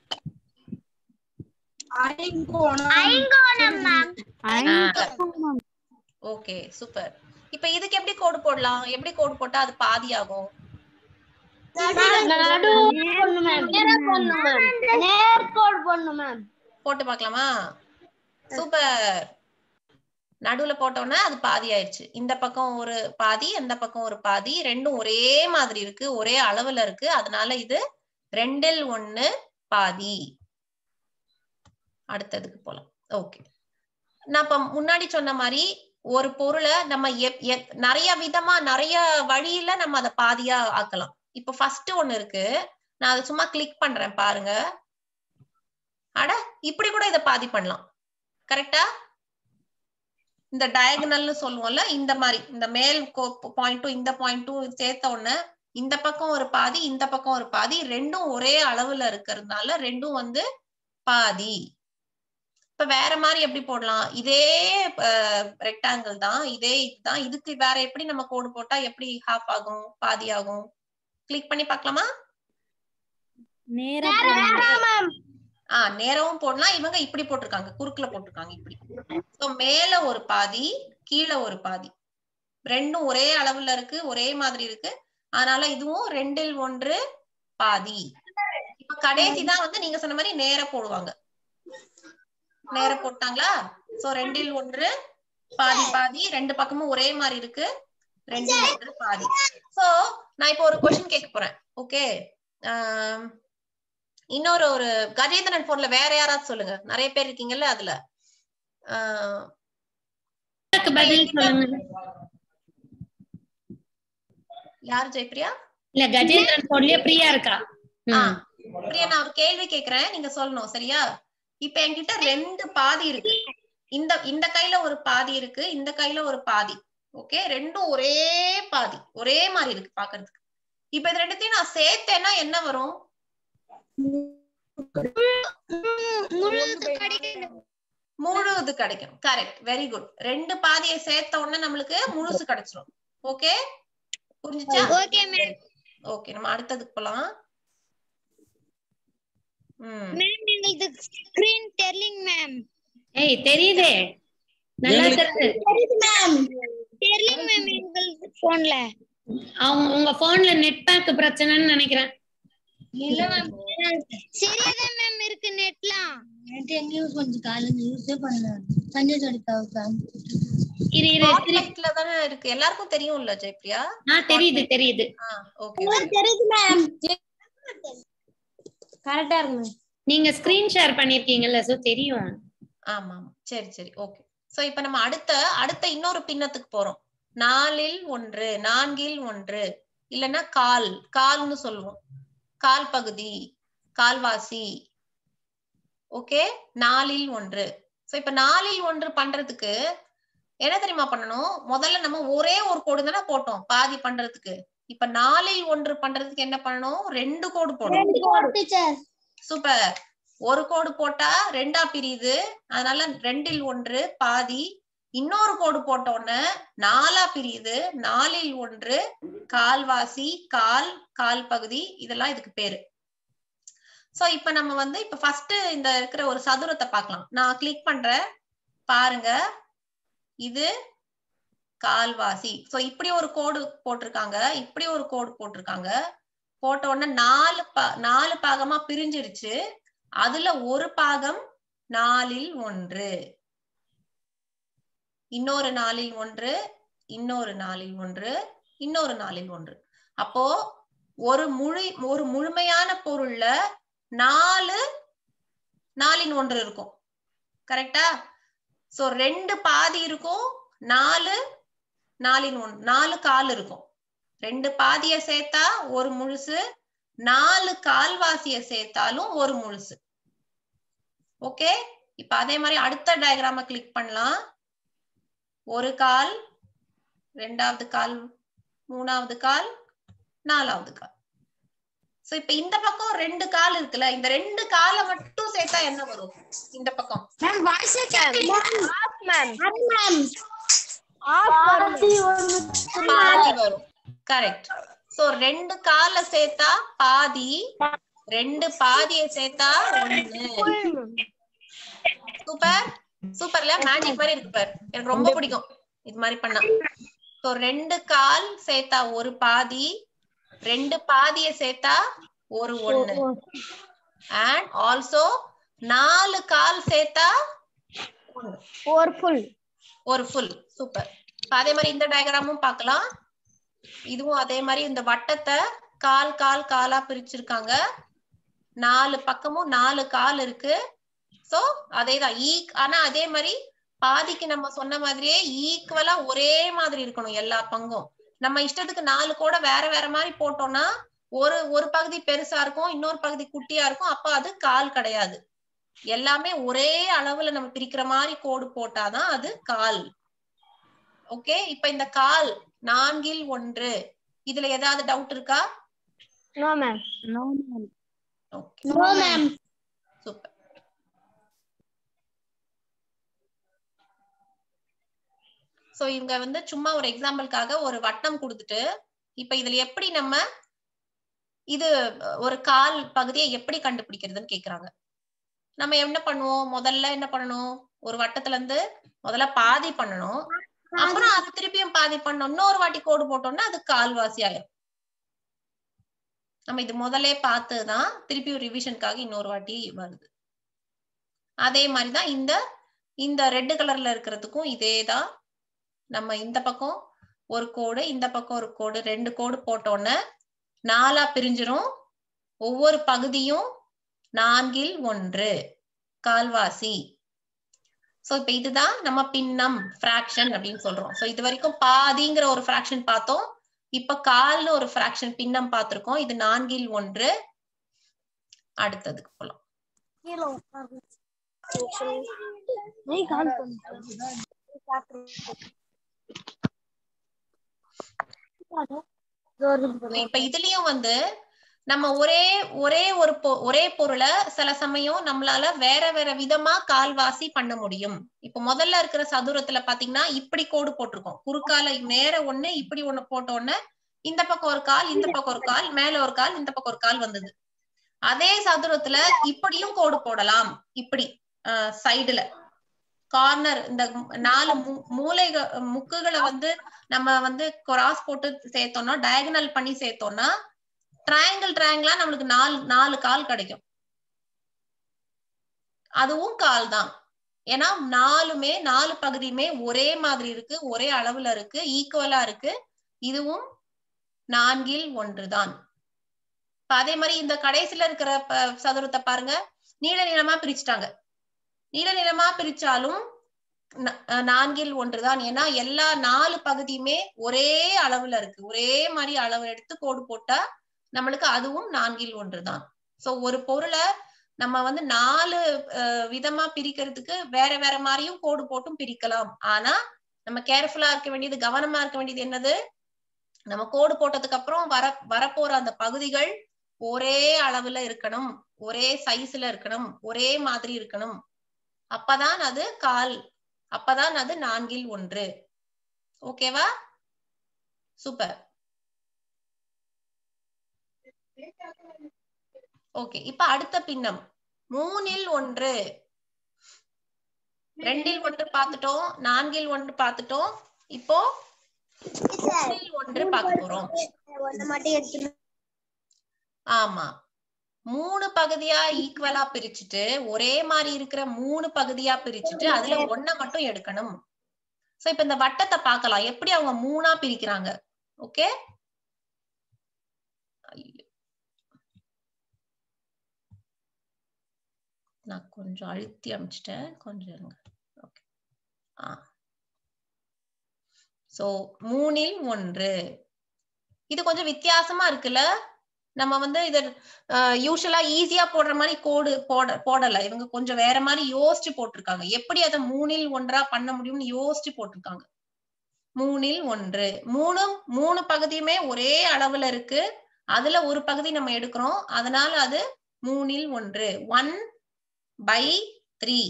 ஓகே சூப்பர் இப்ப இதுக்கு எப்படி கோடு போடலாம் எப்படி கோடு போட்டா அது பாதி ஆகும் போட்டு பார்க்கலாமா சூப்பர் நடுவுல போட்டோம்னா அது பாதி ஆயிடுச்சு இந்த பக்கம் ஒரு பாதி அந்த பக்கம் ஒரு பாதி ரெண்டும் ஒரே மாதிரி இருக்கு ஒரே அளவுல இருக்கு அதனால இது ரெண்டில் ஒண்ணு பாதி அடுத்ததுக்கு போலாம் ஓகே நான் இப்ப முன்னாடி சொன்ன மாதிரி ஒரு பொருளை நம்ம எப்- எப்- நிறைய விதமா நிறைய வழியில நம்ம அதை பாதியா ஆக்கலாம் இப்ப ஃபர்ஸ்ட் ஒண்ணு இருக்கு நான் அதை சும்மா கிளிக் பண்றேன் பாருங்க அட இப்படி கூட இதை பாதி பண்ணலாம் கரெக்டா இந்த டயகனல்னு சொல்லுவோம்ல இந்த மாதிரி இந்த மேல் பாயிண்ட்டும் இந்த பாயிண்ட்டும் சேர்த்த உடனே இந்த பக்கம் ஒரு பாதி இந்த பக்கம் ஒரு பாதி ரெண்டும் ஒரே அளவுல இருக்கிறதுனால ரெண்டும் வந்து பாதி இப்ப வேற மாதிரி எப்படி போடலாம் இதே ரெக்டாங்கிள் தான் இதே இதுதான் இதுக்கு வேற எப்படி நம்ம கோடு போட்டா எப்படி ஹாஃப் ஆகும் பாதி ஆகும் கிளிக் பண்ணி பார்க்கலாமா ஆஹ் நேரவும் போடலாம் இவங்க இப்படி போட்டிருக்காங்க குறுக்குல போட்டிருக்காங்க இப்படி சோ மேல ஒரு பாதி கீழே ஒரு பாதி ரெண்டும் ஒரே அளவுல இருக்கு ஒரே மாதிரி இருக்கு அதனால இதுவும் ரெண்டில் ஒன்று பாதி இப்ப கடைசி தான் வந்து நீங்க சொன்ன மாதிரி நேர போடுவாங்க நேர போட்டாங்களா சோ ரெண்டில் ஒன்று பாதி பாதி ரெண்டு பக்கமும் ஒரே மாதிரி இருக்கு ரெண்டில் ஒன்று பாதி சோ நான் இப்போ ஒரு கொஸ்டின் கேட்க போறேன் ஓகே இன்னொரு ஒரு கஜேந்திரன் போன்ல வேற யாராவது சொல்லுங்க நிறைய பேர் இருக்கீங்கல்ல அதுல ஆஹ் அதுக்கு பதில் சொல்லுங்க யார் ஜெயபிரியா இல்ல கஜேந்திரன் போன்லயே பிரியா இருக்கா ஆ ம். பிரியா நான் ஒரு கேள்வி கேக்குறேன் நீங்க சொல்லணும் சரியா இப்ப என்கிட்ட ரெண்டு பாதி இருக்கு இந்த இந்த கையில ஒரு பாதி இருக்கு இந்த கையில ஒரு பாதி ஓகே ரெண்டும் ஒரே பாதி ஒரே மாதிரி இருக்கு பாக்குறதுக்கு இப்ப இது ரெண்டுத்தையும் நான் சேர்த்தேன்னா என்ன வரும் முழுது கிடைக்கும் கரெக்ட் வெரி குட் ரெண்டு பாதியை சேர்த்த உடனே நம்மளுக்கு முழுசு கிடைச்சிரும் ஓகே புரிஞ்சுச்சா ஓகே மேம் ஓகே நம்ம அடுத்ததுக்கு போலாம் ம் மேம் எங்களுக்கு ஸ்கிரீன் தெரியலங்க மேம் ஏய் தெரியுதே நல்லா தெரியுது தெரியுது மேம் தெரியலங்க மேம் எங்களுக்கு போன்ல அவங்க உங்க போன்ல நெட் பேக் பிரச்சனைன்னு நினைக்கிறேன் இல்ல மேம் சரியாதான் மேம் இருக்கு நெட்லாம் நெட் எங்கேயும் கொஞ்சம் காலையில யூஸே பண்ணல சஞ்சய் ஜடிக்காவுக்கு இரு இரு திரு- ஸ்பாட்லைட்ல தானே இருக்கு எல்லாருக்கும் தெரியும்ல ஜெயப்ரியா ஆ தெரியுது தெரியுது ஓகே தெரியுது மேம் கரெக்டா இருக்கு மேம் நீங்க ஸ்கிரீன் ஷேர் பண்ணிருக்கீங்கல்ல சோ தெரியும் ஆமா ஆமா சரி சரி ஓகே சோ இப்ப நம்ம அடுத்த அடுத்த இன்னொரு பின்னத்துக்கு போறோம் நாலில் ஒன்று நான்கில் ஒன்று இல்லைன்னா கால் கால்னு சொல்லுவோம் கால் பகுதி கால்வாசி ஓகே நாலில் ஒன்று சோ இப்ப நாலில் ஒன்று பண்றதுக்கு என்ன தெரியுமா பண்ணணும் முதல்ல நம்ம ஒரே ஒரு கோடு தானே போட்டோம் பாதி பண்றதுக்கு இப்ப நாலில் ஒன்று பண்றதுக்கு என்ன பண்ணணும் ரெண்டு கோடு போடணும் டீச்சர் சூப்பர் ஒரு கோடு போட்டா ரெண்டா பிரியுது அதனால ரெண்டில் ஒன்று பாதி இன்னொரு கோடு போட்ட உடனே நாலா பிரியுது நாலில் ஒன்று கால்வாசி கால் கால் பகுதி இதெல்லாம் இதுக்கு பேரு சோ இப்ப நம்ம வந்து இப்ப ஃபர்ஸ்ட் இந்த இருக்கிற ஒரு சதுரத்தை பார்க்கலாம் நான் கிளிக் பண்றேன் பாருங்க இது கால்வாசி சோ இப்படி ஒரு கோடு போட்டிருக்காங்க இப்படி ஒரு கோடு போட்டிருக்காங்க போட்ட உடனே நாலு பா- நாலு பாகமா பிரிஞ்சிருச்சு அதுல ஒரு பாகம் நாலில் ஒன்று இன்னொரு நாளில் ஒன்று இன்னொரு நாளில் ஒன்று இன்னொரு நாளில் ஒன்று அப்போ ஒரு முழு ஒரு முழுமையான பொருள்ல நாலு நாலின் ஒன்று இருக்கும் கரெக்டா சோ ரெண்டு பாதி இருக்கும் நாலு நாலின் ஒன்று நாலு கால் இருக்கும் ரெண்டு பாதிய சேர்த்தா ஒரு முழுசு நாலு கால்வாசிய சேர்த்தாலும் ஒரு முழுசு ஓகே இப்ப அதே மாதிரி அடுத்த டயக்ராம கிளிக் பண்ணலாம் ஒரு கால் ரெண்டாவது கால் மூணாவது கால் நாலாவது கால் சோ இப்ப இந்த பக்கம் ரெண்டு கால் இருக்குல்ல இந்த ரெண்டு காலை மட்டும் சேர்த்தா என்ன வரும் இந்த பக்கம் மேம் வாய்ஸ் மேம் மேம் பாதி வரும் கரெக்ட் சோ ரெண்டு கால சேர்த்தா பாதி ரெண்டு பாதிய சேர்த்தா ஒண்ணு சூப்பர் சூப்பர்ல மேஜிக் மாதிரி இருக்கு பாரு எனக்கு ரொம்ப பிடிக்கும் இது மாதிரி பண்ணா சோ ரெண்டு கால் சேர்த்தா ஒரு பாதி ரெண்டு பாதிய சேர்த்தா ஒரு ஒண்ணு அண்ட் ஆல்சோ நாலு கால் சேர்த்தா ஒண்ணு ஒரு ஃபுல் ஒரு ஃபுல் சூப்பர் அதே மாதிரி இந்த டயக்ராமும் பார்க்கலாம் இதுவும் அதே மாதிரி இந்த வட்டத்தை கால் கால் காலா பிரிச்சிருக்காங்க நாலு பக்கமும் நாலு கால் இருக்கு சோ அதேதான் ஈக் ஆனா அதே மாதிரி பாதிக்கு நம்ம சொன்ன மாதிரியே ஈக்குவலா ஒரே மாதிரி இருக்கணும் எல்லா பங்கும் நம்ம இஷ்டத்துக்கு நாலு கூட வேற வேற மாதிரி போட்டோம்னா ஒரு ஒரு பகுதி பெருசா இருக்கும் இன்னொரு பகுதி குட்டியா இருக்கும் அப்ப அது கால் கிடையாது எல்லாமே ஒரே அளவுல நம்ம பிரிக்கிற மாதிரி கோடு போட்டாதான் அது கால் ஓகே இப்ப இந்த கால் நான்கில் ஒன்று இதுல ஏதாவது டவுட் இருக்கா no ma'am okay no ma'am super so இவங்க வந்து சும்மா ஒரு எக்ஸாம்பிளுக்காக ஒரு வட்டம் கொடுத்துட்டு இப்ப இதுல எப்படி நம்ம இது ஒரு கால் பகுதியை எப்படி கண்டுபிடிக்கிறதுன்னு கேக்குறாங்க நம்ம என்ன பண்ணுவோம் முதல்ல என்ன பண்ணணும் ஒரு வட்டத்துல இருந்து முதல்ல பாதி பண்ணணும் அப்புறம் அது திருப்பியும் பாதி பண்ணணும் இன்னொரு வாட்டி கோடு போட்டோம்னா அது கால்வாசி ஆயிரும் நம்ம இது முதல்லே பார்த்ததுதான் திருப்பியும் ரிவிஷனுக்காக இன்னொரு வாட்டி வருது அதே மாதிரிதான் இந்த இந்த ரெட் கலர்ல இருக்கிறதுக்கும் இதேதான் நம்ம இந்த பக்கம் ஒரு கோடு இந்த பக்கம் ஒரு கோடு ரெண்டு கோடு போட்டோன்னே நாலா பிரிஞ்சிரும் ஒவ்வொரு பகுதியும் நான்கில் ஒன்று கால்வாசி சோ இப்ப இதுதான் நம்ம பின்னம் பிராக்ஷன் அப்படின்னு சொல்றோம் சோ இது வரைக்கும் பாதிங்கிற ஒரு பிராக்ஷன் பார்த்தோம் இப்ப கால்னு ஒரு பிராக்ஷன் பின்னம் பார்த்திருக்கோம் இது நான்கில் ஒன்று அடுத்ததுக்கு போலாம் இப்ப இதுலயும் வந்து நம்ம ஒரே ஒரே ஒரு பொ- ஒரே பொருளை சில சமயம் நம்மளால வேற வேற விதமா கால்வாசி பண்ண முடியும் இப்ப முதல்ல இருக்கிற சதுரத்துல பாத்தீங்கன்னா இப்படி கோடு போட்டிருக்கோம் குறுக்கால நேர ஒண்ணு இப்படி ஒண்ணு போட்ட உடனே இந்த பக்கம் ஒரு கால் இந்த பக்கம் ஒரு கால் மேல ஒரு கால் இந்த பக்கம் ஒரு கால் வந்தது அதே சதுரத்துல இப்படியும் கோடு போடலாம் இப்படி சைடுல கார்னர் இந்த நாலு மூ- மூலைக முக்குகளை வந்து நம்ம வந்து கிராஸ் போட்டு சேர்த்தோம்னா டயகனல் பண்ணி சேர்த்தோம்னா ட்ரையாங்கிள் ட்ரையாங்கிளா நம்மளுக்கு நாலு நாலு கால் கிடைக்கும் அதுவும் கால் தான் ஏன்னா நாலுமே நாலு பகுதியுமே ஒரே மாதிரி இருக்கு ஒரே அளவுல இருக்கு ஈக்குவலா இருக்கு இதுவும் நான்கில் ஒன்றுதான் இப்ப அதே மாதிரி இந்த கடைசியில இருக்கிற ப- சதுரத்தை பாருங்க நீல நிறமா பிரிச்சுட்டாங்க நீல நிறமா பிரிச்சாலும் ந- அஹ் நான்கில் ஒன்றுதான் ஏன்னா எல்லா நாலு பகுதியுமே ஒரே அளவுல இருக்கு ஒரே மாதிரி அளவு எடுத்து கோடு போட்டா நம்மளுக்கு அதுவும் நான்கில் ஒன்றுதான் சோ ஒரு பொருளை நம்ம வந்து நாலு அஹ், விதமா பிரிக்கிறதுக்கு வேற வேற மாதிரியும் கோடு போட்டும் பிரிக்கலாம் ஆனா நம்ம கேர்ஃபுல்லா இருக்க வேண்டியது கவனமா இருக்க வேண்டியது என்னது நம்ம கோடு போட்டதுக்கு அப்புறம் வர வரப்போற அந்த பகுதிகள் ஒரே அளவுல இருக்கணும் ஒரே சைஸ்ல இருக்கணும் ஒரே மாதிரி இருக்கணும் அப்பதான் அது கால் அப்பதான் அது நான்கில் ஒன்று ஓகேவா சூப்பர் ஓகே இப்ப அடுத்த பின்னம் மூணில் ஒன்று ரெண்டில் ஒன்று பார்த்துட்டோம் நான்கில் ஒன்று பார்த்துட்டோம் இப்போ மூணில் ஒன்று பார்க்க போறோம் ஆமா மூணு பகுதியா ஈக்குவலா பிரிச்சுட்டு ஒரே மாதிரி இருக்கிற மூணு பகுதியா பிரிச்சுட்டு அதுல ஒண்ண மட்டும் எடுக்கணும் சோ இப்ப இந்த வட்டத்தை பார்க்கலாம் எப்படி அவங்க மூணா பிரிக்கிறாங்க ஓகே நான் கொஞ்சம் அழுத்தி அமைச்சிட்டேன் கொஞ்சம் இருங்க ஓகே ஆ சோ மூணில் ஒன்று இது கொஞ்சம் வித்தியாசமா இருக்குல்ல நம்ம வந்து இத யூஸ்வலா ஈஸியா போடுற மாதிரி கோடு போட போடல இவங்க கொஞ்சம் வேற மாதிரி யோசிச்சு போட்டிருக்காங்க எப்படி அதை மூணில் ஒன்றா பண்ண முடியும்னு யோசிச்சு போட்டிருக்காங்க மூணில் ஒன்று மூணு மூணு பகுதியுமே ஒரே அளவுல இருக்கு அதுல ஒரு பகுதி நம்ம எடுக்கிறோம் அதனால அது மூணில் ஒன்று ஒன் பை த்ரீ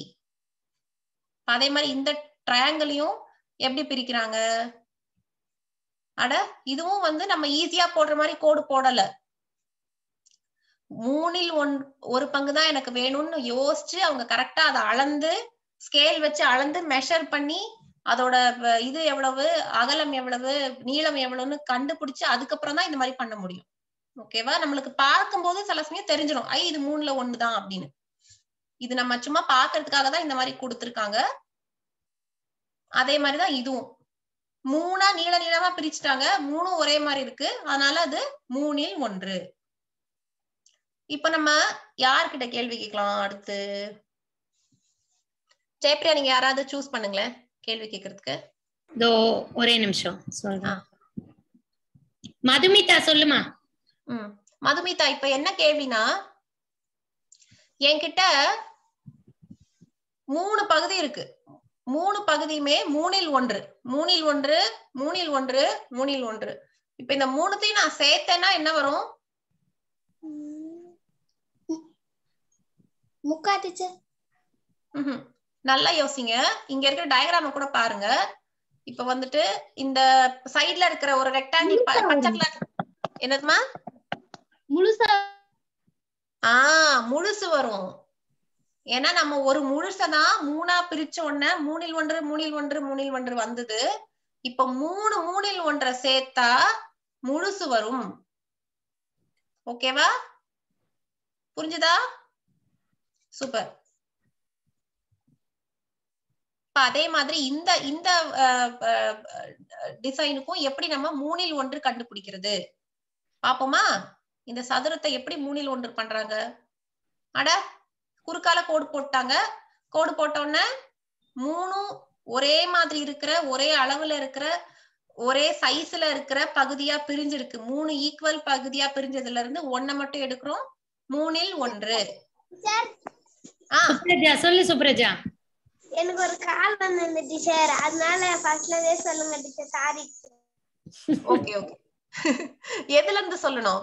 அதே மாதிரி இந்த ட்ரையாங்கிளையும் எப்படி பிரிக்கிறாங்க அட இதுவும் வந்து நம்ம ஈஸியா போடுற மாதிரி கோடு போடல மூணில் ஒன் ஒரு பங்கு தான் எனக்கு வேணும்னு யோசிச்சு அவங்க கரெக்டா அதை அளந்து ஸ்கேல் வச்சு அளந்து மெஷர் பண்ணி அதோட வ- இது எவ்வளவு அகலம் எவ்வளவு நீளம் எவ்வளவுன்னு கண்டுபிடிச்சு அதுக்கப்புறம் தான் இந்த மாதிரி பண்ண முடியும் ஓகேவா நம்மளுக்கு பார்க்கும்போது சில சமயம் தெரிஞ்சிடும் ஐ இது மூணுல ஒண்ணுதான் அப்படின்னு இது நம்ம சும்மா பாக்குறதுக்காக தான் இந்த மாதிரி கொடுத்திருக்காங்க அதே மாதிரிதான் இதுவும் மூணா நீள நீளமா பிரிச்சுட்டாங்க மூணும் ஒரே மாதிரி இருக்கு அதனால அது மூணில் ஒன்று இப்ப நம்ம யார்கிட்ட கேள்வி கேட்கலாம் அடுத்து ஜெயப்ரியா நீங்க யாராவது சூஸ் பண்ணுங்களேன் கேள்வி கேட்கறதுக்கு இதோ ஒரே நிமிஷம் ஆ. சொல்றேன் மதுமிதா சொல்லுமா ம் மதுமிதா இப்ப என்ன கேள்வினா என்கிட்ட மூணு பகுதி இருக்கு மூணு பகுதியுமே மூணில் ஒன்று மூணில் ஒன்று மூணில் ஒன்று மூணில் ஒன்று இப்ப இந்த மூணுத்தையும் நான் சேர்த்தேன்னா என்ன வரும் முக்கா டீச்சர் ம்ஹும். நல்லா யோசிங்க இங்க இருக்கிற டயக்ராம கூட பாருங்க இப்ப வந்துட்டு இந்த சைடுல இருக்கிற ஒரு ரெக்டாங்கிள் பச்சை கலர் என்னதுமா முழுசா ஆஹ் முழுசு வரும் ஏன்னா நம்ம ஒரு முழுசதான் மூணா பிரிச்ச உடனே மூணில் ஒன்று மூணில் ஒன்று மூணில் ஒன்று வந்தது இப்ப மூணு மூணில் ஒன்றை சேர்த்தா முழுசு வரும் ஓகேவா புரிஞ்சுதா சூப்பர் இப்ப அதே மாதிரி இந்த இந்த டிசைனுக்கும் எப்படி நம்ம மூணில் ஒன்று கண்டுபிடிக்கிறது பாப்போமா இந்த சதுரத்தை எப்படி மூணில் ஒன்று பண்றாங்க அட குறுக்கால கோடு போட்டாங்க கோடு போட்ட உடனே மூணும் ஒரே மாதிரி இருக்கிற ஒரே அளவுல இருக்கிற ஒரே சைஸ்ல இருக்கிற பகுதியா பிரிஞ்சிருக்கு மூணு ஈக்குவல் பகுதியா பிரிஞ்சதுல இருந்து ஒன்ன மட்டும் எடுக்கிறோம் மூணில் ஒன்று ஆ சுப்ரஜா சொல்லு சுப்ரஜா எனக்கு ஒரு கால் வந்து டீச்சர் அதனால ஃபர்ஸ்ட்ல இருந்தே சொல்லுங்க டீச்சர் சாரி ஓகே ஓகே எதுல இருந்து சொல்லணும்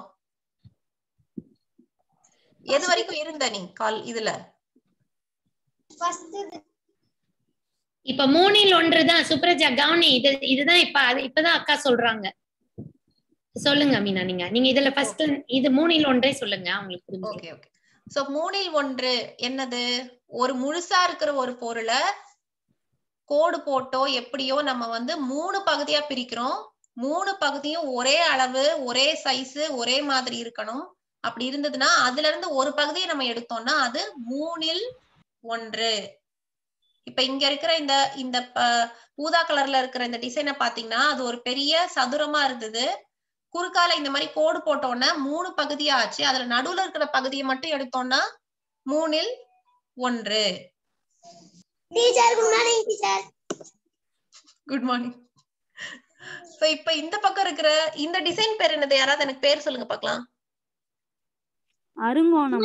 எது வரைக்கும் இருந்த நீ கால் இதுல ஃபர்ஸ்ட் இப்ப மூணில் ஒன்றுதான் சுப்ரஜா கவுனி இது இதுதான் இப்ப அது இப்பதான் அக்கா சொல்றாங்க சொல்லுங்க மீனா நீங்க நீங்க இதுல ஃபர்ஸ்ட் இது மூணில் ஒன்றே சொல்லுங்க அவங்களுக்கு புரிஞ்சு ஓகே ஓகே சோ மூணில் ஒன்று என்னது ஒரு முழுசா இருக்கிற ஒரு பொருளை கோடு போட்டோ எப்படியோ நம்ம வந்து மூணு பகுதியா பிரிக்கிறோம் மூணு பகுதியும் ஒரே அளவு ஒரே சைஸ் ஒரே மாதிரி இருக்கணும் அப்படி இருந்ததுன்னா அதுல இருந்து ஒரு பகுதியை நம்ம எடுத்தோம்னா அது மூணில் ஒன்று இப்ப இங்க இருக்கிற இந்த இந்த ப- ஊதா கலர்ல இருக்கிற இந்த டிசைனை பாத்தீங்கன்னா அது ஒரு பெரிய சதுரமா இருந்தது குறுக்கால இந்த மாதிரி கோடு போட்டோம்னா மூணு பகுதியா ஆச்சு அதுல நடுவுல இருக்கிற பகுதியை மட்டும் எடுத்தோம்னா மூணில் ஒன்று teacher good morning teacher good morning so இப்ப இந்த பக்கம் இருக்கிற இந்த டிசைன் பேர் என்னது யாராவது எனக்கு பேர் சொல்லுங்க பார்க்கலாம் அருங்கோணம்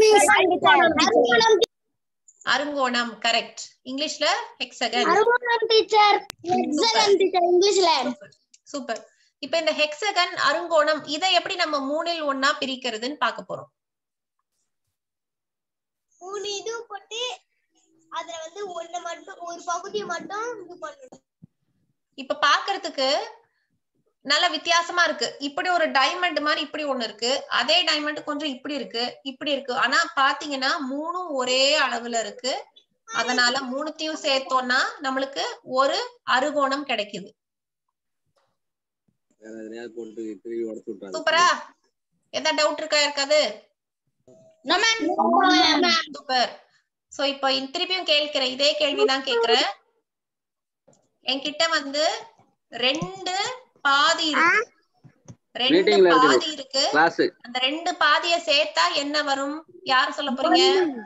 அருங்கோணம் கரெக்ட் இங்கிலீஷ்ல ஹெக்ஸகன் அருங்கோணம் டீச்சர் எக்ஸலன்ட் டீச்சர் இங்கிலீஷ்ல சூப்பர் இப்ப இந்த ஹெக்ஸகன் அருங்கோணம் இதை எப்படி நம்ம மூணில் ஒன்னா பிரிக்கிறதுன்னு பார்க்க போறோம் மூணு இது போட்டு அதுல வந்து ஒண்ணு மட்டும் ஒரு பகுதி மட்டும் இது பண்ணணும் இப்ப பாக்குறதுக்கு நல்ல வித்தியாசமா இருக்கு இப்படி ஒரு டைமண்ட் மாதிரி இப்படி ஒண்ணு இருக்கு அதே டைமண்ட் கொஞ்சம் இப்படி இருக்கு இப்படி இருக்கு ஆனா பாத்தீங்கன்னா மூணும் ஒரே அளவுல இருக்கு அதனால மூணுத்தையும் சேர்த்தோம்னா நம்மளுக்கு ஒரு அறுகோணம் கிடைக்குது வேற எதுலயாவது போட்டு திரும்பி உடச்சு விட்டாங்க சூப்பரா எதா டவுட் இருக்கா இருக்காது சூப்பர் சோ இப்போ இ- திருப்பியும் கேட்கிறேன் இதே கேள்விதான் கேக்குறேன் என்கிட்ட வந்து ரெண்டு பாதி இருக்கு ரெண்டு Meeting ல இருக்கு. பாதி இருக்கு கிளாஸ் அந்த ரெண்டு பாதிய சேர்த்தா என்ன வரும் யார் சொல்ல போறீங்க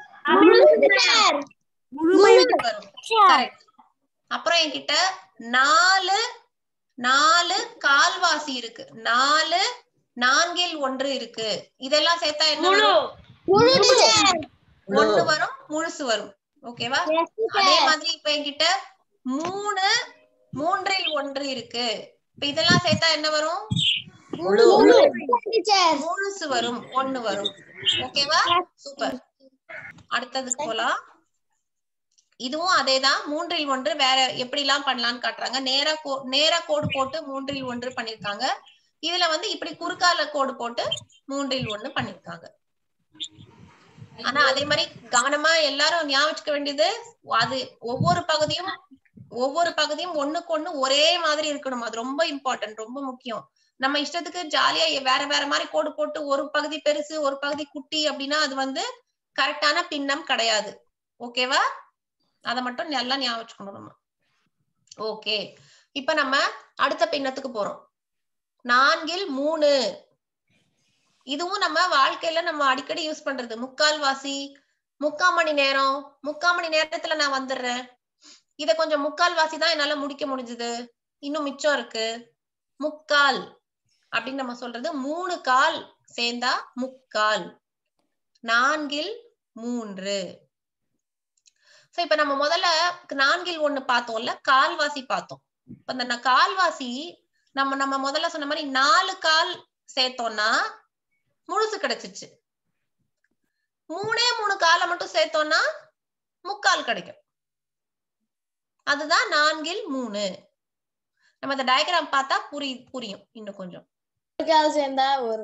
முழுமை வரும் கரெக்ட் அப்புறம் என்கிட்ட நாலு நாலு கால்வாசி இருக்கு நாலு நான்கில் ஒன்று இருக்கு இதெல்லாம் சேர்த்தா என்ன வரும் முழு டீச்சர் ஒண்ணு வரும் முழுசு வரும் ஓகேவா அதே மாதிரி இப்ப என்கிட்ட மூணு மூன்றில் ஒன்று இருக்கு இப்ப இதெல்லாம் சேர்த்தா என்ன வரும் முழு டீச்சர் முழுசு வரும் ஒண்ணு வரும் ஓகேவா சூப்பர் அடுத்ததுக்கு போலாம் இதுவும் அதேதான் மூன்றில் ஒன்று வேற எப்படி எல்லாம் பண்ணலாம்னு காட்டுறாங்க நேரா கோ நேரா கோடு போட்டு மூன்றில் ஒன்று பண்ணிருக்காங்க இதுல வந்து இப்படி குறுக்கால கோடு போட்டு மூன்றில் ஒண்ணு பண்ணிருக்காங்க ஆனா அதே மாதிரி கவனமா எல்லாரும் ஞாபகம் வச்சுக்க வேண்டியது அது ஒவ்வொரு பகுதியும் ஒவ்வொரு பகுதியும் ஒண்ணுக்கு ஒண்ணு ஒரே மாதிரி இருக்கணும் அது ரொம்ப இம்பார்ட்டன்ட் ரொம்ப முக்கியம் நம்ம இஷ்டத்துக்கு ஜாலியா வேற வேற மாதிரி கோடு போட்டு ஒரு பகுதி பெருசு ஒரு பகுதி குட்டி அப்படின்னா அது வந்து கரெக்டான பின்னம் கிடையாது ஓகேவா அத மட்டும் நல்லா ஞாபகம் வச்சுக்கணும் நம்ம ஓகே இப்ப நம்ம அடுத்த பின்னத்துக்கு போறோம் நான்கில் மூணு இதுவும் நம்ம வாழ்க்கையில நம்ம அடிக்கடி யூஸ் பண்றது முக்கால் வாசி முக்கால் மணி நேரம் முக்கால் மணி நேரத்துல நான் வந்துடுறேன் இத கொஞ்சம் முக்கால் வாசி தான் என்னால முடிக்க முடிஞ்சது இன்னும் மிச்சம் இருக்கு முக்கால் அப்படின்னு நம்ம சொல்றது மூணு கால் சேர்ந்தா முக்கால் நான்கில் மூன்று சோ இப்ப நம்ம முதல்ல நான்கில் ஒண்ணு பார்த்தோம்ல கால்வாசி பார்த்தோம் இப்ப இந்த கால்வாசி நம்ம நம்ம முதல்ல சொன்ன மாதிரி நாலு கால் சேர்த்தோம்னா முழுசு கிடைச்சிச்சு மூணே மூணு காலை மட்டும் சேர்த்தோம்னா முக்கால் கிடைக்கும் அதுதான் நான்கில் மூணு நம்ம இந்த டயக்ராம் பார்த்தா புரி புரியும் இன்னும் கொஞ்சம் சேர்ந்தா ஒரு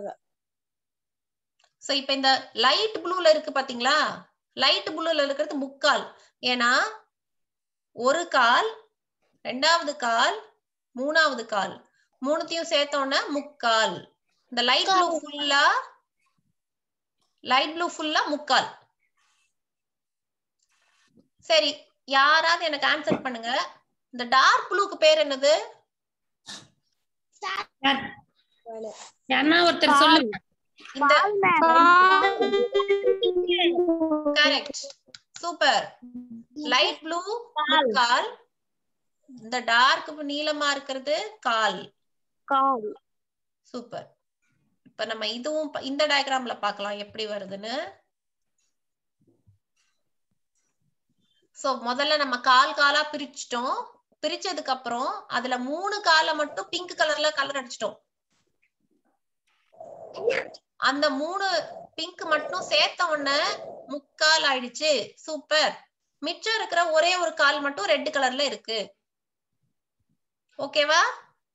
சோ இப்ப இந்த லைட் ப்ளூல இருக்கு பாத்தீங்களா லைட் ப்ளூல இருக்கிறது முக்கால் ஏன்னா ஒரு கால் ரெண்டாவது கால் மூணாவது கால் மூணுத்தையும் சேர்த்தோன்னா முக்கால் இந்த லைட் ப்ளூ ஃபுல்லா லைட் ப்ளூ ஃபுல்லா முக்கால் சரி யாராவது எனக்கு ஆன்சர் பண்ணுங்க இந்த டார்க் ப்ளூக்கு பேர் என்னது யாருன்னா ஒருத்தர் சொல்லுங்க இந்த கரெக்ட் சூப்பர் லைட் ப்ளூ முக்கால் இந்த டார்க் நீலமா இருக்கிறது கால் கால் சூப்பர் இப்ப நம்ம இதுவும் ப- இந்த டயக்ராம்ல பார்க்கலாம் எப்படி வருதுன்னு சோ முதல்ல நம்ம கால் காலா பிரிச்சிட்டோம் பிரிச்சதுக்கு அப்புறம் அதுல மூணு காலை மட்டும் பிங்க் கலர்ல கலர் அடிச்சிட்டோம் அந்த மூணு பிங்க் மட்டும் சேர்த்த உடனே முக்கால் ஆயிடுச்சு சூப்பர் மிச்சம் இருக்கிற ஒரே ஒரு கால் மட்டும் ரெட் கலர்ல இருக்கு ஓகேவா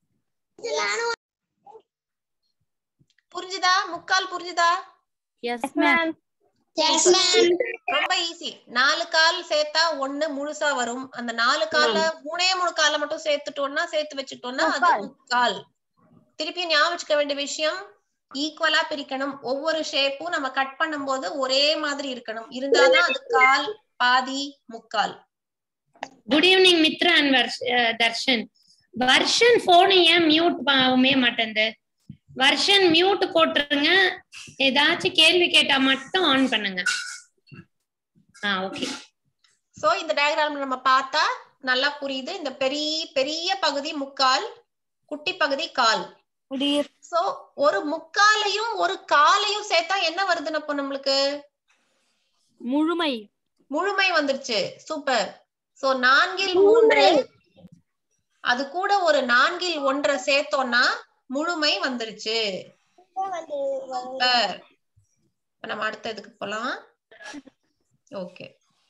புரிஞ்சுதா முக்கால் புரிஞ்சுதா எஸ் மேம் ரொம்ப ஈஸி நாலு கால் சேர்த்தா ஒண்ணு முழுசா வரும் அந்த நாலு கால்ல மூணே மூணு காலை மட்டும் சேர்த்துட்டோம்னா சேர்த்து வச்சுட்டோம்னா அது முக்கால் திருப்பியும் ஞாபகம் வச்சுக்க வேண்டிய விஷயம் ஈக்குவலா பிரிக்கணும் ஒவ்வொரு ஷேப்பும் நம்ம கட் பண்ணும்போது ஒரே மாதிரி இருக்கணும் இருந்தாதான் அது கால் பாதி முக்கால் good evening Mithra and Darshan Varshan phone ஏன் மியூட் ஆகவே மாட்டேங்குது வர்ஷன் மியூட் போட்டுருங்க ஏதாச்சும் கேள்வி கேட்டா மட்டும் ஆன் பண்ணுங்க ஆ ஓகே சோ இந்த டயக்ராம் நம்ம பார்த்தா நல்லா புரியுது இந்த பெரிய பெரிய பகுதி முக்கால் குட்டி பகுதி கால் சோ ஒரு முக்காலையும் ஒரு காலையும் சேர்த்தா என்ன வருதுன்னு அப்போ நம்மளுக்கு முழுமை முழுமை வந்துருச்சு சூப்பர் சோ நான்கில் மூன்று அது கூட ஒரு நான்கில் ஒன்றை சேர்த்தோம்னா முழுமை வந்துருச்சு சூப்பர் இப்ப நம்ம அடுத்த இதுக்கு போலாம் ஓகே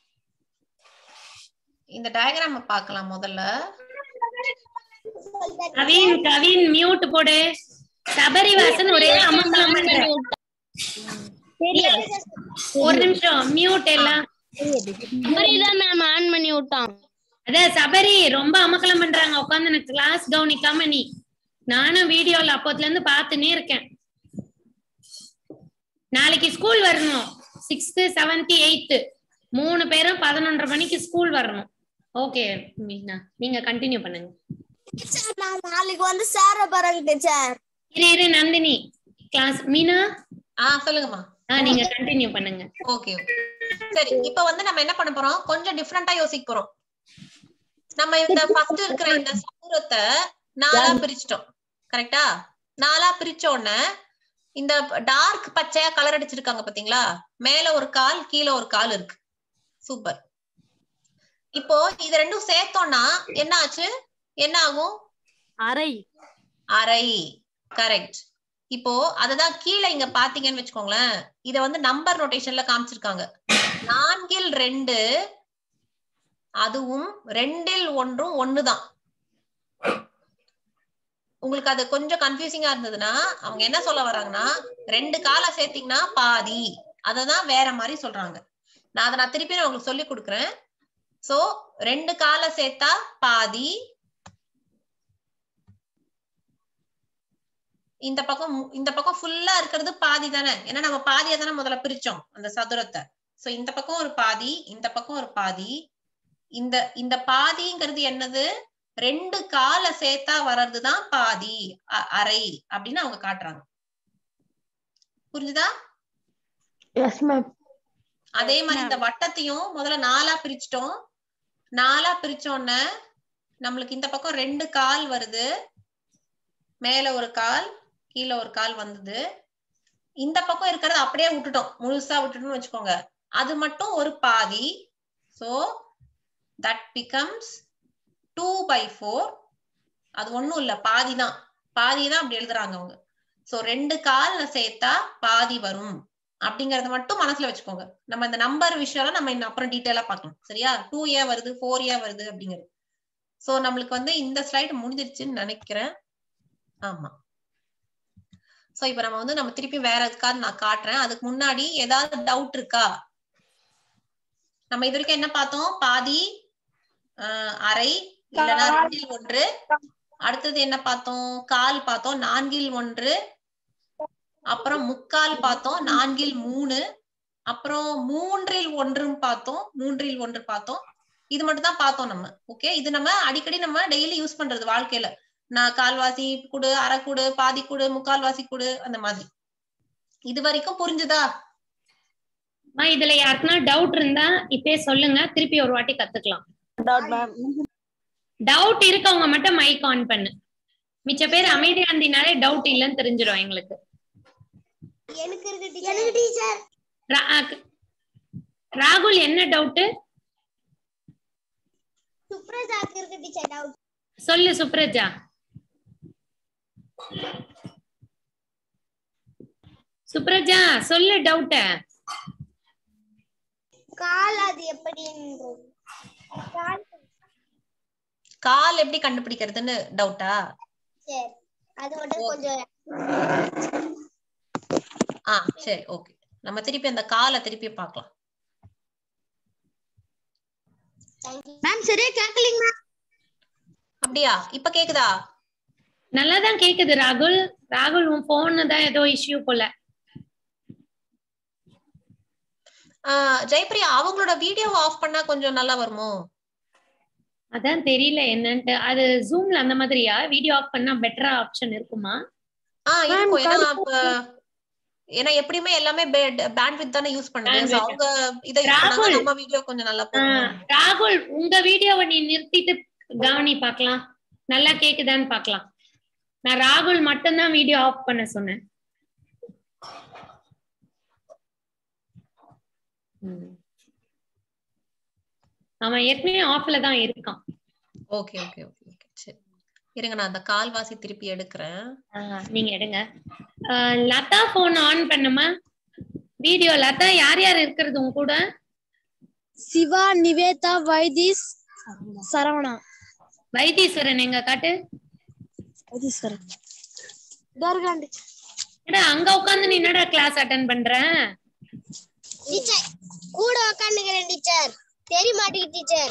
இந்த டயக்ராம பார்க்கலாம் முதல்ல கவின் கவின் மியூட் போடு சபரிவாசன் ஒரே அமங்கலம் பண்ற ஒரு நிமிஷம் மியூட் எல்லாம் மேம் ஆன் பண்ணி விட்டான் அதான் சபரி ரொம்ப அமக்கலம் பண்றாங்க உட்காந்து எனக்கு கிளாஸ் கவனிக்காம நீ நானும் வீடியோல அப்போத்துல இருந்து பார்த்துனே இருக்கேன் நாளைக்கு ஸ்கூல் வரணும் சிக்ஸ்த் செவன்த் எயித்து மூணு பேரும் பதினொன்றரை மணிக்கு ஸ்கூல் வரணும் ஓகே மீனா நீங்க கண்டினியூ பண்ணுங்க நான் நாளைக்கு வந்து சார பாருங்க டீச்சர் இரு இரு நந்தினி கிளாஸ் மீனா ஆஹ் சொல்லுங்கம்மா ஆ நீங்க கண்டினியூ பண்ணுங்க ஓகே சரி இப்ப வந்து நம்ம என்ன பண்ண போறோம் கொஞ்சம் டிஃப்ரெண்டா யோசிக்க போறோம் நம்ம இந்த ஃபர்ஸ்ட் இருக்கிற இந்த சதுரத்தை நாலா பிரிச்சிட்டோம் கரெக்டா நாலா பிரிச்ச உடனே இந்த டார்க் பச்சையா கலர் அடிச்சிருக்காங்க பாத்தீங்களா மேல ஒரு கால் கீழே ஒரு கால் இருக்கு சூப்பர் இப்போ இது ரெண்டும் சேர்த்தோம்னா என்ன ஆச்சு என்ன ஆகும் அறை அரை கரெக்ட் இப்போ அததான் கீழே இங்க பாத்தீங்கன்னு வச்சுக்கோங்களேன் இத வந்து நம்பர் நோட்டேஷன்ல காமிச்சிருக்காங்க நான்கில் ரெண்டு அதுவும் ரெண்டில் ஒன்றும் ஒண்ணுதான் உங்களுக்கு அது கொஞ்சம் கன்ஃபியூசிங்கா இருந்ததுன்னா அவங்க என்ன சொல்ல வராங்கன்னா ரெண்டு காலை சேர்த்தீங்கன்னா பாதி அததான் வேற மாதிரி சொல்றாங்க நான் அதை நான் திருப்பி நான் உங்களுக்கு சொல்லி கொடுக்குறேன் சோ ரெண்டு காலை சேர்த்தா பாதி இந்த பக்கம் மு- இந்த பக்கம் ஃபுல்லா இருக்கிறது பாதி தானே ஏன்னா நம்ம பாதியா தானே முதல்ல பிரிச்சோம் அந்த சதுரத்தை சோ இந்த பக்கம் ஒரு பாதி இந்த பக்கம் ஒரு பாதி இந்த இந்த பாதிங்கிறது என்னது ரெண்டு காலை சேர்த்தா வர்றதுதான் பாதி அ- அரை அப்படின்னு அவங்க காட்டுறாங்க புரிஞ்சுதா எஸ் மேம் அதே மாதிரி இந்த வட்டத்தையும் முதல்ல நாலா பிரிச்சிட்டோம் நாலா பிரிச்சோன்ன நம்மளுக்கு இந்த பக்கம் ரெண்டு கால் வருது மேல ஒரு கால் கீழே ஒரு கால் வந்தது இந்த பக்கம் இருக்கிறத அப்படியே விட்டுட்டோம் முழுசா விட்டுட்டோம்னு வச்சுக்கோங்க அது மட்டும் ஒரு பாதி so that becomes two by four அது ஒண்ணும் இல்ல பாதி தான் பாதி தான் அப்படி எழுதுறாங்க அவங்க சோ ரெண்டு கால்ல சேர்த்தா பாதி வரும் அப்படிங்கறத மட்டும் மனசுல வச்சுக்கோங்க நம்ம இந்த நம்பர் விஷயம் நம்ம இன்னும் அப்புறம் டீட்டெயிலா பார்க்கலாம் சரியா டூ ஏ வருது ஃபோர் ஏ வருது அப்படிங்கிறது சோ நம்மளுக்கு வந்து இந்த ஸ்லைடு முடிஞ்சிருச்சுன்னு நினைக்கிறேன் ஆமா சோ இப்ப நம்ம வந்து நம்ம திருப்பி வேற எதுக்காவது நான் காட்டுறேன் அதுக்கு முன்னாடி ஏதாவது டவுட் இருக்கா நம்ம இது வரைக்கும் என்ன பார்த்தோம் பாதி ஆஹ் அரை இல்லைன்னா ரெண்டில் ஒன்று அடுத்தது என்ன பார்த்தோம் கால் பார்த்தோம் நான்கில் ஒன்று அப்புறம் முக்கால் பார்த்தோம் நான்கில் மூணு அப்புறம் மூன்றில் ஒன்றும் பார்த்தோம் மூன்றில் ஒன்று பார்த்தோம் இது மட்டும் தான் பார்த்தோம் நம்ம ஓகே இது நம்ம அடிக்கடி நம்ம டெய்லி யூஸ் பண்றது வாழ்க்கையில நான் கால்வாசி குடு அரை குடு பாதி குடு முக்கால்வாசி குடு அந்த மாதிரி இது வரைக்கும் புரிஞ்சுதா அம்மா, இதுல யாருக்குன்னா டவுட் இருந்தா இப்பயே சொல்லுங்க திருப்பி ஒரு வாட்டி கத்துக்கலாம் டவுட் இருக்கவங்க மட்டும் மைக் ஆன் பண்ணு மிச்ச பேர் அமைதியா இருந்தீனாலே டவுட் இல்லைன்னு தெரிஞ்சிடும் எங்களுக்கு எனக்கு இருக்கு டீச்சர் எனக்கு டீச்சர் ரா- அ- ராகுல் என்ன டவுட் சுப்ரஜாக்கு இருக்கு டீச்சர் டவுட் சொல்லு சுப்ரஜா சுப்ரஜா சொல்லு டவுட்ட கால் அது எப்படி கால் கால் எப்படி கண்டுபிடிக்கிறதுன்னு டவுட்டா சரி அது மட்டும் கொஞ்சம் ஆ சரி ஓகே நம்ம திருப்பி அந்த காலை திருப்பி பார்க்கலாம் மேம் சரியா கேட்கலீங்க மேம் அப்படியா இப்ப கேக்குதா நல்லாதான் கேக்குது ராகுல் ராகுல் உன் போன் தான் ஏதோ இஷ்யூ போல ஆஹ் ஜெயப்பிரியா அவங்களோட வீடியோ ஆஃப் பண்ணா கொஞ்சம் நல்லா வருமோ அதான் தெரியல என்னன்ட்டு அது ஜூம்ல அந்த மாதிரியா வீடியோ ஆஃப் பண்ணா பெட்டரா ஆப்ஷன் இருக்குமா ஆ இருக்கும் ஏன்னா அப்ப ஏன்னா எப்படியுமே எல்லாமே பேண்ட் வித் தானே யூஸ் பண்ணுது So Bandwidth. அவங்க இதை யூஸ் பண்ணாங்க ராகுல். நம்ம வீடியோ கொஞ்சம் நல்லா ஆ, போகும் ராகுல் உங்க வீடியோவை நீ நிறுத்திட்டு கவனி பார்க்கலாம் நல்லா கேக்குதான்னு பார்க்கலாம் நான் ராகுல் மட்டும்தான் வீடியோ ஆஃப் பண்ண சொன்னேன் ம். அவன் ஏற்கனவே ஆஃப்ல தான் இருக்கான் ஓகே ஓகே ஓகே ஓகே சரி இருங்க நான் அந்த கால்வாசி திருப்பி எடுக்கிறேன் ஆ, நீங்க எடுங்க ஆ, லதா போன் ஆன் பண்ணுமா வீடியோ லதா யார் யார் இருக்கிறது உங்க கூட சிவா நிவேதா வைதீஸ் சரவணா வைத்தீஸ்வரன் எங்க காட்டு வைத்தீஸ்வரன் தர்காண்டி என்னடா அங்க உட்காந்து நீ என்னடா கிளாஸ் அட்டன் பண்ற டீச்சர் கூட உட்காந்துக்கிறேன் டீச்சர் தெரிய மாட்டேங்குது டீச்சர்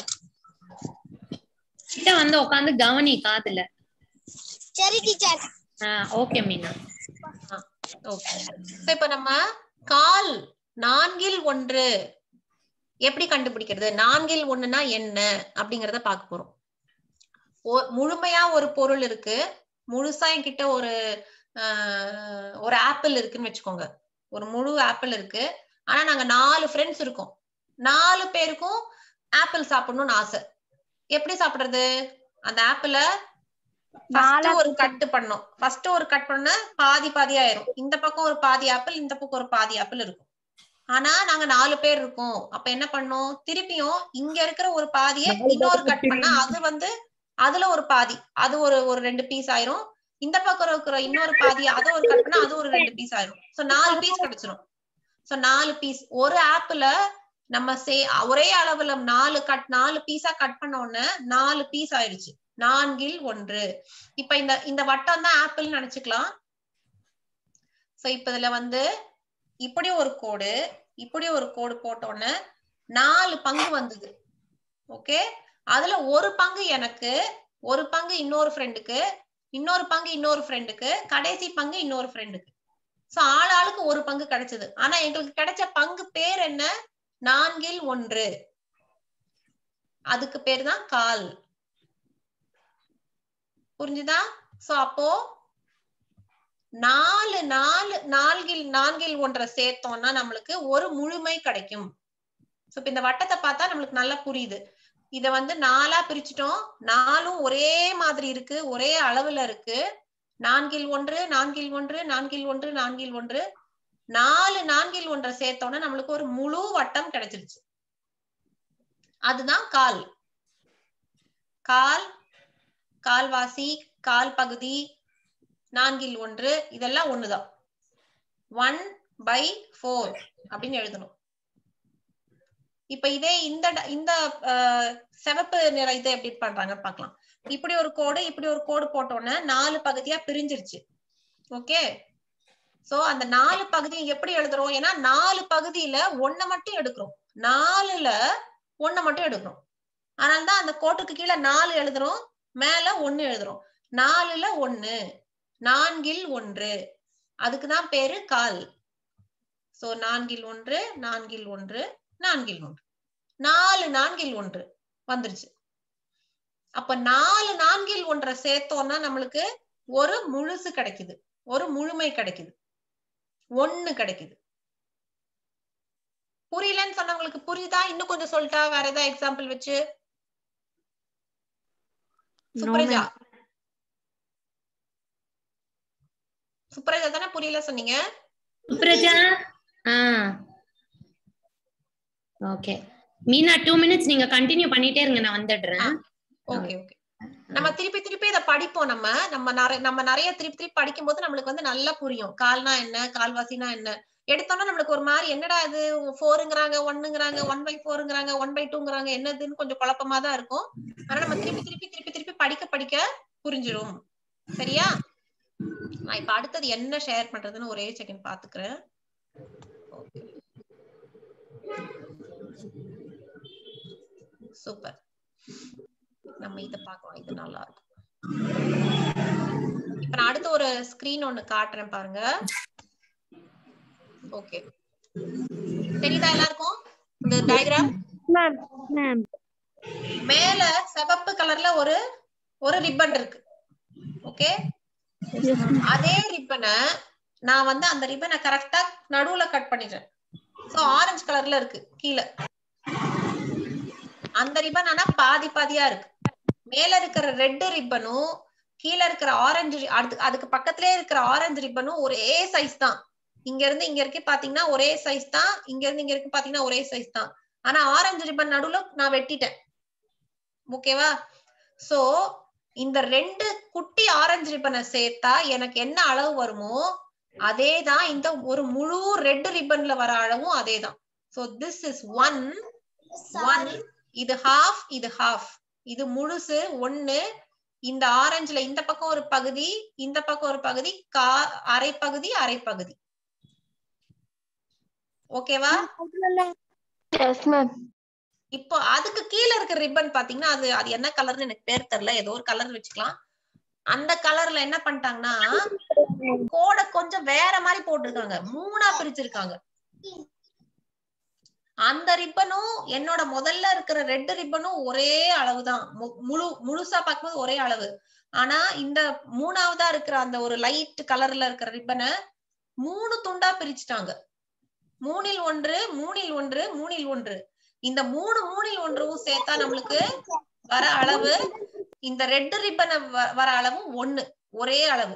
கிட்ட வந்து உட்காந்து கவனி காதுல சரி டீச்சர் ஓகே மீனா ஓகே இப்ப நம்ம கால் நான்கில் ஒன்று எப்படி கண்டுபிடிக்கிறது நான்கில் ஒண்ணுனா என்ன அப்படிங்கறத பார்க்க போறோம் ஒ- முழுமையா ஒரு பொருள் இருக்கு முழுசா என்கிட்ட ஒரு ஆஹ், ஒரு ஆப்பிள் இருக்குன்னு வச்சுக்கோங்க ஒரு முழு ஆப்பிள் இருக்கு ஆனா நாங்க நாலு ஃப்ரெண்ட்ஸ் இருக்கோம் நாலு பேருக்கும் ஆப்பிள் சாப்பிடணும்னு ஆசை எப்படி சாப்பிடுறது அந்த ஆப்பிள ஃபர்ஸ்ட் ஒரு கட்டு பண்ணோம் ஃபர்ஸ்ட் ஒரு கட் பண்ண பாதி பாதி ஆயிரும் இந்த பக்கம் ஒரு பாதி ஆப்பிள் இந்த பக்கம் ஒரு பாதி ஆப்பிள் இருக்கும் ஆனா நாங்க நாலு பேர் இருக்கோம் அப்ப என்ன பண்ணோம் திருப்பியும் இங்க இருக்கிற ஒரு பாதியை இன்னொரு கட் பண்ணா அது வந்து அதுல ஒரு பாதி அது ஒரு ஒரு ரெண்டு பீஸ் ஆயிரும் இந்த பக்கம் இருக்கிற இன்னொரு பாதி அதை ஒரு கட் பண்ணா அது ஒரு ரெண்டு பீஸ் ஆயிரும் சோ நாலு பீஸ் கிடைச்சிரும் சோ நாலு பீஸ் ஒரு ஆப்பிள நம்ம சே ஒரே அளவுல நாலு கட் நாலு பீஸா கட் பண்ண உடனே நாலு பீஸ் ஆயிடுச்சு நான்கில் ஒன்று இப்ப இந்த இந்த வட்டம் தான் ஆப்பிள் நினைச்சுக்கலாம் சோ இப்ப இதுல வந்து இப்படி ஒரு கோடு இப்படி ஒரு கோடு போட்ட உடனே நாலு பங்கு வந்தது ஓகே அதுல ஒரு பங்கு எனக்கு ஒரு பங்கு இன்னொரு ஃப்ரெண்டுக்கு இன்னொரு பங்கு இன்னொரு ஃப்ரெண்டுக்கு கடைசி பங்கு இன்னொரு ஃப்ரெண்டுக்கு சோ ஆள் ஆளுக்கு ஒரு பங்கு கிடைச்சது ஆனா எங்களுக்கு கிடைச்ச பங்கு பேர் என்ன நான்கில் ஒன்று அதுக்கு பேர் தான் கால் புரிஞ்சுதா சோ அப்போ நாலு நாலு நான்கில் நான்கில் ஒன்றை சேர்த்தோம்னா நம்மளுக்கு ஒரு முழுமை கிடைக்கும் சோ இப்ப இந்த வட்டத்தை பார்த்தா நம்மளுக்கு நல்லா புரியுது இத வந்து நாலா பிரிச்சுட்டோம் நாலும் ஒரே மாதிரி இருக்கு ஒரே அளவுல இருக்கு நான்கில் ஒன்று நான்கில் ஒன்று நான்கில் ஒன்று நான்கில் ஒன்று நாலு நான்கில் ஒன்றை சேர்த்தோம்னா நம்மளுக்கு ஒரு முழு வட்டம் கிடைச்சிருச்சு அதுதான் கால் கால் கால்வாசி கால் பகுதி நான்கில் ஒன்று இதெல்லாம் ஒண்ணுதான் ஒன் பை ஃபோர் அப்படின்னு எழுதணும் இப்ப இதே இந்த ட- இந்த அஹ், சிவப்பு நிற இதை எப்படி பண்றாங்க பார்க்கலாம் இப்படி ஒரு கோடு இப்படி ஒரு கோடு போட்டோன்னே நாலு பகுதியா பிரிஞ்சிருச்சு ஓகே சோ அந்த நாலு பகுதியை எப்படி எழுதுறோம் ஏன்னா நாலு பகுதியில ஒண்ண மட்டும் எடுக்கிறோம் நாலுல ஒண்ண மட்டும் எடுக்கிறோம் அதனாலதான் அந்த கோட்டுக்கு கீழே நாலு எழுதுறோம் மேல ஒண்ணு எழுதுறோம் நாலுல ஒண்ணு நான்கில் ஒன்று அதுக்குதான் பேரு கால் சோ நான்கில் ஒன்று நான்கில் ஒன்று நான்கில் ஒன்று நாலு நான்கில் ஒன்று வந்துருச்சு அப்ப நாலு நான்கில் ஒன்றை சேர்த்தோம்னா நம்மளுக்கு ஒரு முழுசு கிடைக்குது ஒரு முழுமை கிடைக்குது ஒண்ணு கிடைக்குது புரியலன்னு சொன்னவங்களுக்கு புரியுதா இன்னும் கொஞ்சம் சொல்லிட்டா வேற ஏதாவது எக்ஸாம்பிள் வச்சு சுப்ரஜா சுப்ரஜா தானே புரியல சொன்னீங்க சுப்ரஜா ஆ ஓகே மீனா டூ மினிட்ஸ் நீங்க கண்டினியூ பண்ணிட்டே இருங்க நான் வந்துடுறேன் ஓகே ஓகே நம்ம திருப்பி திருப்பி இத படிப்போம் நம்ம நம்ம நிறைய நம்ம நிறைய திருப்பி திருப்பி படிக்கும் போது நம்மளுக்கு வந்து நல்லா புரியும் கால்னா என்ன கால்வாசினா என்ன எடுத்தோம்னா நம்மளுக்கு ஒரு மாதிரி என்னடா இது ஃபோருங்கிறாங்க ஒன்னுங்கிறாங்க ஒன் பை ஃபோருங்கிறாங்க ஒன் பை டூங்கிறாங்க என்னதுன்னு கொஞ்சம் குழப்பமா தான் இருக்கும் ஆனா நம்ம திருப்பி திருப்பி திருப்பி திருப்பி படிக்க படிக்க புரிஞ்சிரும் சரியா நான் இப்ப அடுத்தது என்ன ஷேர் பண்றதுன்னு ஒரே செகண்ட் பாத்துக்கிறேன் ஓகே சூப்பர் நம்ம இத பார்க்கலாம் இது நல்லா இருக்கும் இப்ப நான் அடுத்த ஒரு ஸ்கிரீன் ஒண்ணு காட்டுறேன் பாருங்க ஓகே தெரியுதா எல்லாருக்கும் இந்த டயக்ராம் மேல சிவப்பு கலர்ல ஒரு ஒரு ரிப்பன் இருக்கு ஓகே அதே ரிப்பனை நான் வந்து அந்த ரிப்பனை கரெக்டா நடுவுல கட் பண்ணிடுறேன் சோ ஆரஞ்சு கலர்ல இருக்கு கீழே அந்த ரிப்பன் ஆனா பாதி பாதியா இருக்கு மேல இருக்கிற ரெட் ரிப்பனும் கீழ இருக்கிற ஆரஞ்சு அதுக்கு அதுக்கு பக்கத்திலே இருக்கிற ஆரஞ்சு ரிப்பனும் ஒரே சைஸ் தான் இங்க இருந்து இங்க இருக்கு பாத்தீங்கன்னா ஒரே சைஸ் தான் இங்க இருந்து இங்க இருக்கு பாத்தீங்கன்னா ஒரே சைஸ் தான் ஆனா ஆரஞ்சு ரிப்பன் நடுவுல நான் வெட்டிட்டேன் ஓகேவா சோ இந்த ரெண்டு குட்டி ஆரஞ்சு ரிப்பனை சேர்த்தா எனக்கு என்ன அளவு வருமோ அதேதான் இந்த ஒரு முழு ரெட் ரிப்பன்ல வர அளவும் அதேதான் so this is one one இது ஹாஃப் இது ஹாஃப் இது முழுசு ஒண்ணு இந்த ஆரஞ்சுல இந்த பக்கம் ஒரு பகுதி இந்த பக்கம் ஒரு பகுதி கா அரை பகுதி அரை பகுதி ஓகேவா எஸ் மேம் இப்போ அதுக்கு கீழ இருக்கிற ரிப்பன் பாத்தீங்கன்னா அது அது என்ன கலர்னு எனக்கு பேர் தெரியல ஏதோ ஒரு கலர் வச்சுக்கலாம் அந்த கலர்ல என்ன பண்ணிட்டாங்கன்னா கோடை கொஞ்சம் வேற மாதிரி போட்டிருக்காங்க மூணா பிரிச்சிருக்காங்க அந்த ரிப்பனும் என்னோட முதல்ல இருக்கிற ரெட் ரிப்பனும் ஒரே அளவுதான் மு- முழு முழுசா பார்க்கும்போது ஒரே அளவு ஆனா இந்த மூணாவதா இருக்கிற அந்த ஒரு லைட் கலர்ல இருக்கிற ரிப்பனை மூணு துண்டா பிரிச்சுட்டாங்க மூணில் ஒன்று மூணில் ஒன்று மூணில் ஒன்று இந்த மூணு மூணில் ஒன்றும் சேர்த்தா நம்மளுக்கு வர அளவு இந்த ரெட் ரிப்பனை வர அளவு ஒண்ணு ஒரே அளவு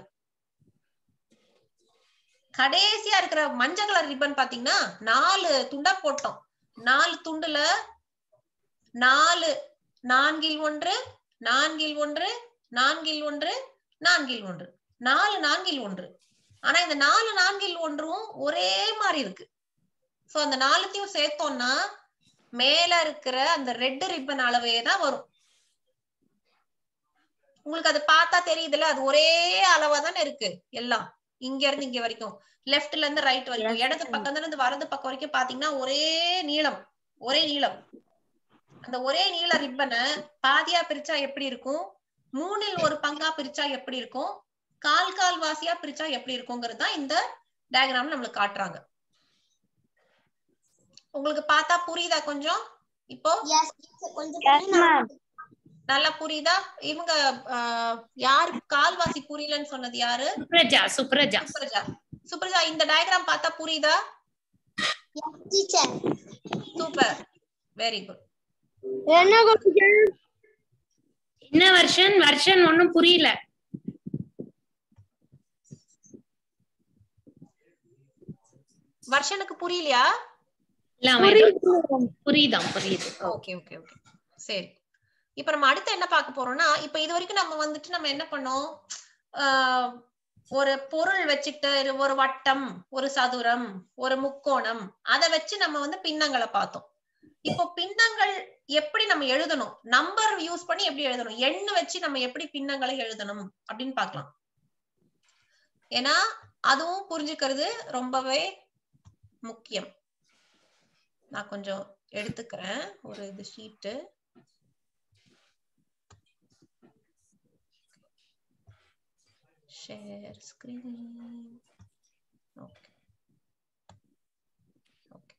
கடைசியா இருக்கிற மஞ்சள் கலர் ரிப்பன் பாத்தீங்கன்னா நாலு துண்டா போட்டோம் நாலு துண்டுல நாலு நான்கில் ஒன்று நான்கில் ஒன்று நான்கில் ஒன்று நான்கில் ஒன்று நாலு நான்கில் ஒன்று ஆனா இந்த நாலு நான்கில் ஒன்றும் ஒரே மாதிரி இருக்கு சோ அந்த நாலுத்தையும் சேர்த்தோம்னா மேல இருக்கிற அந்த ரெட் ரிப்பன் அளவே தான் வரும் உங்களுக்கு அது பார்த்தா தெரியுதுல்ல அது ஒரே அளவா தானே இருக்கு எல்லாம் இங்க இருந்து இங்க வரைக்கும் லெஃப்ட்ல இருந்து ரைட் வரைக்கும் இடது பக்கத்துல இருந்து வலது பக்கம் வரைக்கும் பாத்தீங்கன்னா ஒரே நீளம் ஒரே நீளம் அந்த ஒரே நீள ரிப்பனை பாதியா பிரிச்சா எப்படி இருக்கும் மூணில் ஒரு பங்கா பிரிச்சா எப்படி இருக்கும் கால் கால் வாசியா பிரிச்சா எப்படி இருக்குங்கிறது தான் இந்த டயக்ராம் நம்மளுக்கு காட்டுறாங்க உங்களுக்கு பார்த்தா புரியுதா கொஞ்சம் இப்போ கொஞ்சம் நல்லா புரியுதா இவங்க ஆஹ், யாரு கால்வாசி புரியலன்னு சொன்னது யாரு சுப்ரஜா சுப்ரஜா சுப்ரஜா சுப்ரஜா இந்த டயக்ராம் பார்த்தா புரியுதா டீச்சர் சூப்பர் வெரி குட் என்ன என்ன வருஷன் வருஷன் ஒண்ணும் புரியல வருஷனுக்கு புரியலையா இல்ல அவன் ஏதோ புரியுதாம் புரியுது ஓகே ஓகே ஓகே சரி இப்ப நம்ம அடுத்து என்ன பார்க்க போறோம்னா இப்ப இது வரைக்கும் நம்ம வந்துட்டு நம்ம என்ன பண்ணோம் ஆஹ் ஒரு பொருள் வச்சுட்டு ஒரு வட்டம் ஒரு சதுரம் ஒரு முக்கோணம் அதை வச்சு நம்ம வந்து பின்னங்களை பார்த்தோம் இப்போ பின்னங்கள் எப்படி நம்ம எழுதணும் நம்பர் யூஸ் பண்ணி எப்படி எழுதணும் எண்ணு வச்சு நம்ம எப்படி பின்னங்களை எழுதணும் அப்படின்னு பார்க்கலாம் ஏன்னா அதுவும் புரிஞ்சுக்கிறது ரொம்பவே முக்கியம் நான் கொஞ்சம் எடுத்துக்கிறேன் ஒரு இது sheet share screen okay okay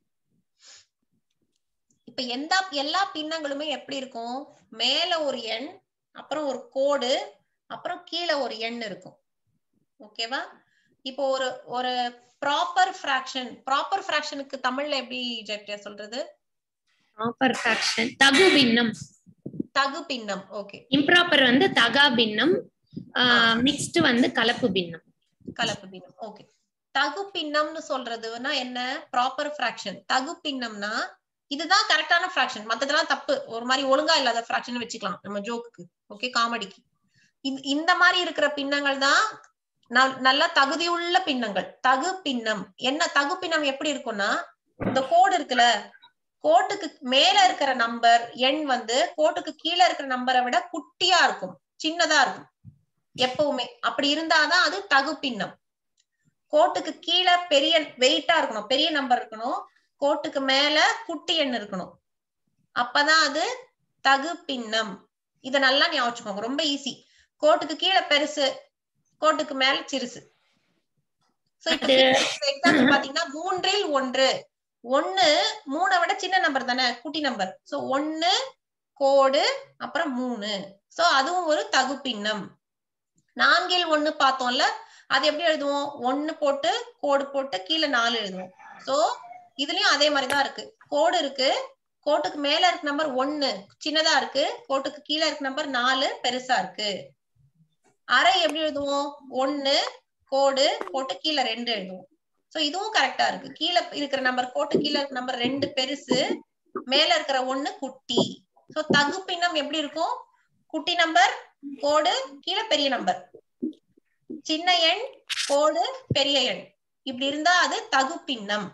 இப்ப எந்த எல்லா பின்னங்களுமே எப்படி இருக்கும் மேல ஒரு எண் அப்புறம் ஒரு கோடு அப்புறம் கீழே ஒரு எண் இருக்கும் ஓகேவா இப்போ ஒரு ஒரு ப்ராப்பர் ஃபிராக்ஷன் ப்ராப்பர் ஃபிராக்ஷனுக்கு தமிழ்ல எப்படி ஜெப்டியா சொல்றது ப்ராப்பர் ஃபிராக்ஷன் தகு பின்னம் தகு பின்னம் ஓகே இம்ப்ராப்பர் வந்து தகா பின்னம் மிக்ஸ்டு வந்து கலப்பு பின்னம் கலப்பு பின்னம் ஓகே தகு பின்னம்னு சொல்றதுன்னா என்ன ப்ராப்பர் ஃபிராக்ஷன் தகு பின்னம்னா இதுதான் கரெக்டான ஃபிராக்ஷன் மத்ததெல்லாம் தப்பு ஒரு மாதிரி ஒழுங்கா இல்லாத ஃபிராக்ஷன் வச்சுக்கலாம் நம்ம ஜோக்குக்கு ஓகே காமெடிக்கு இந்த மாதிரி இருக்கிற பின்னங்கள் தான் நல்- நல்ல தகுதியுள்ள பின்னங்கள் தகு பின்னம் என்ன தகு பின்னம் எப்படி இருக்கும்னா இந்த கோடு இருக்குல்ல கோட்டுக்கு மேல இருக்கிற நம்பர் எண் வந்து கோட்டுக்கு கீழே இருக்கிற நம்பரை விட குட்டியா இருக்கும் சின்னதா இருக்கும் எப்பவுமே அப்படி இருந்தாதான் அது தகு பின்னம் கோட்டுக்கு கீழே பெரிய வெயிட்டா இருக்கணும் பெரிய நம்பர் இருக்கணும் கோட்டுக்கு மேல குட்டி எண் இருக்கணும் அப்பதான் அது தகு பின்னம் இத நல்லா ஞாபகம் வச்சுக்கோங்க ரொம்ப ஈஸி கோட்டுக்கு கீழே பெருசு கோட்டுக்கு மேல சிறுசு So, இப்ப எக்ஸாம்பிள் பாத்தீங்கன்னா மூன்றில் ஒன்று ஒண்ணு மூணை விட சின்ன நம்பர் தானே குட்டி நம்பர் சோ ஒண்ணு கோடு அப்புறம் மூணு சோ அதுவும் ஒரு தகு பின்னம் நான்கில் ஒண்ணு பார்த்தோம்ல அது எப்படி எழுதுவோம் ஒண்ணு போட்டு கோடு போட்டு கீழே நாலு எழுதுவோம் சோ இதுலயும் அதே மாதிரிதான் இருக்கு கோடு இருக்கு கோட்டுக்கு மேல இருக்க நம்பர் ஒண்ணு சின்னதா இருக்கு கோட்டுக்கு கீழே இருக்க நம்பர் நாலு பெருசா இருக்கு அரை எப்படி எழுதுவோம் ஒண்ணு கோடு போட்டு கீழே ரெண்டு எழுதுவோம் சோ இதுவும் கரெக்டா இருக்கு கீழே இருக்கிற நம்பர் கோட்டு கீழே இருக்கிற நம்பர் ரெண்டு பெருசு மேல இருக்கிற ஒண்ணு குட்டி சோ தகு பின்னம் எப்படி இருக்கும் குட்டி நம்பர் கோடு கீழே பெரிய நம்பர் சின்ன எண் கோடு பெரிய எண் இப்படி இருந்தா அது தகு பின்னம்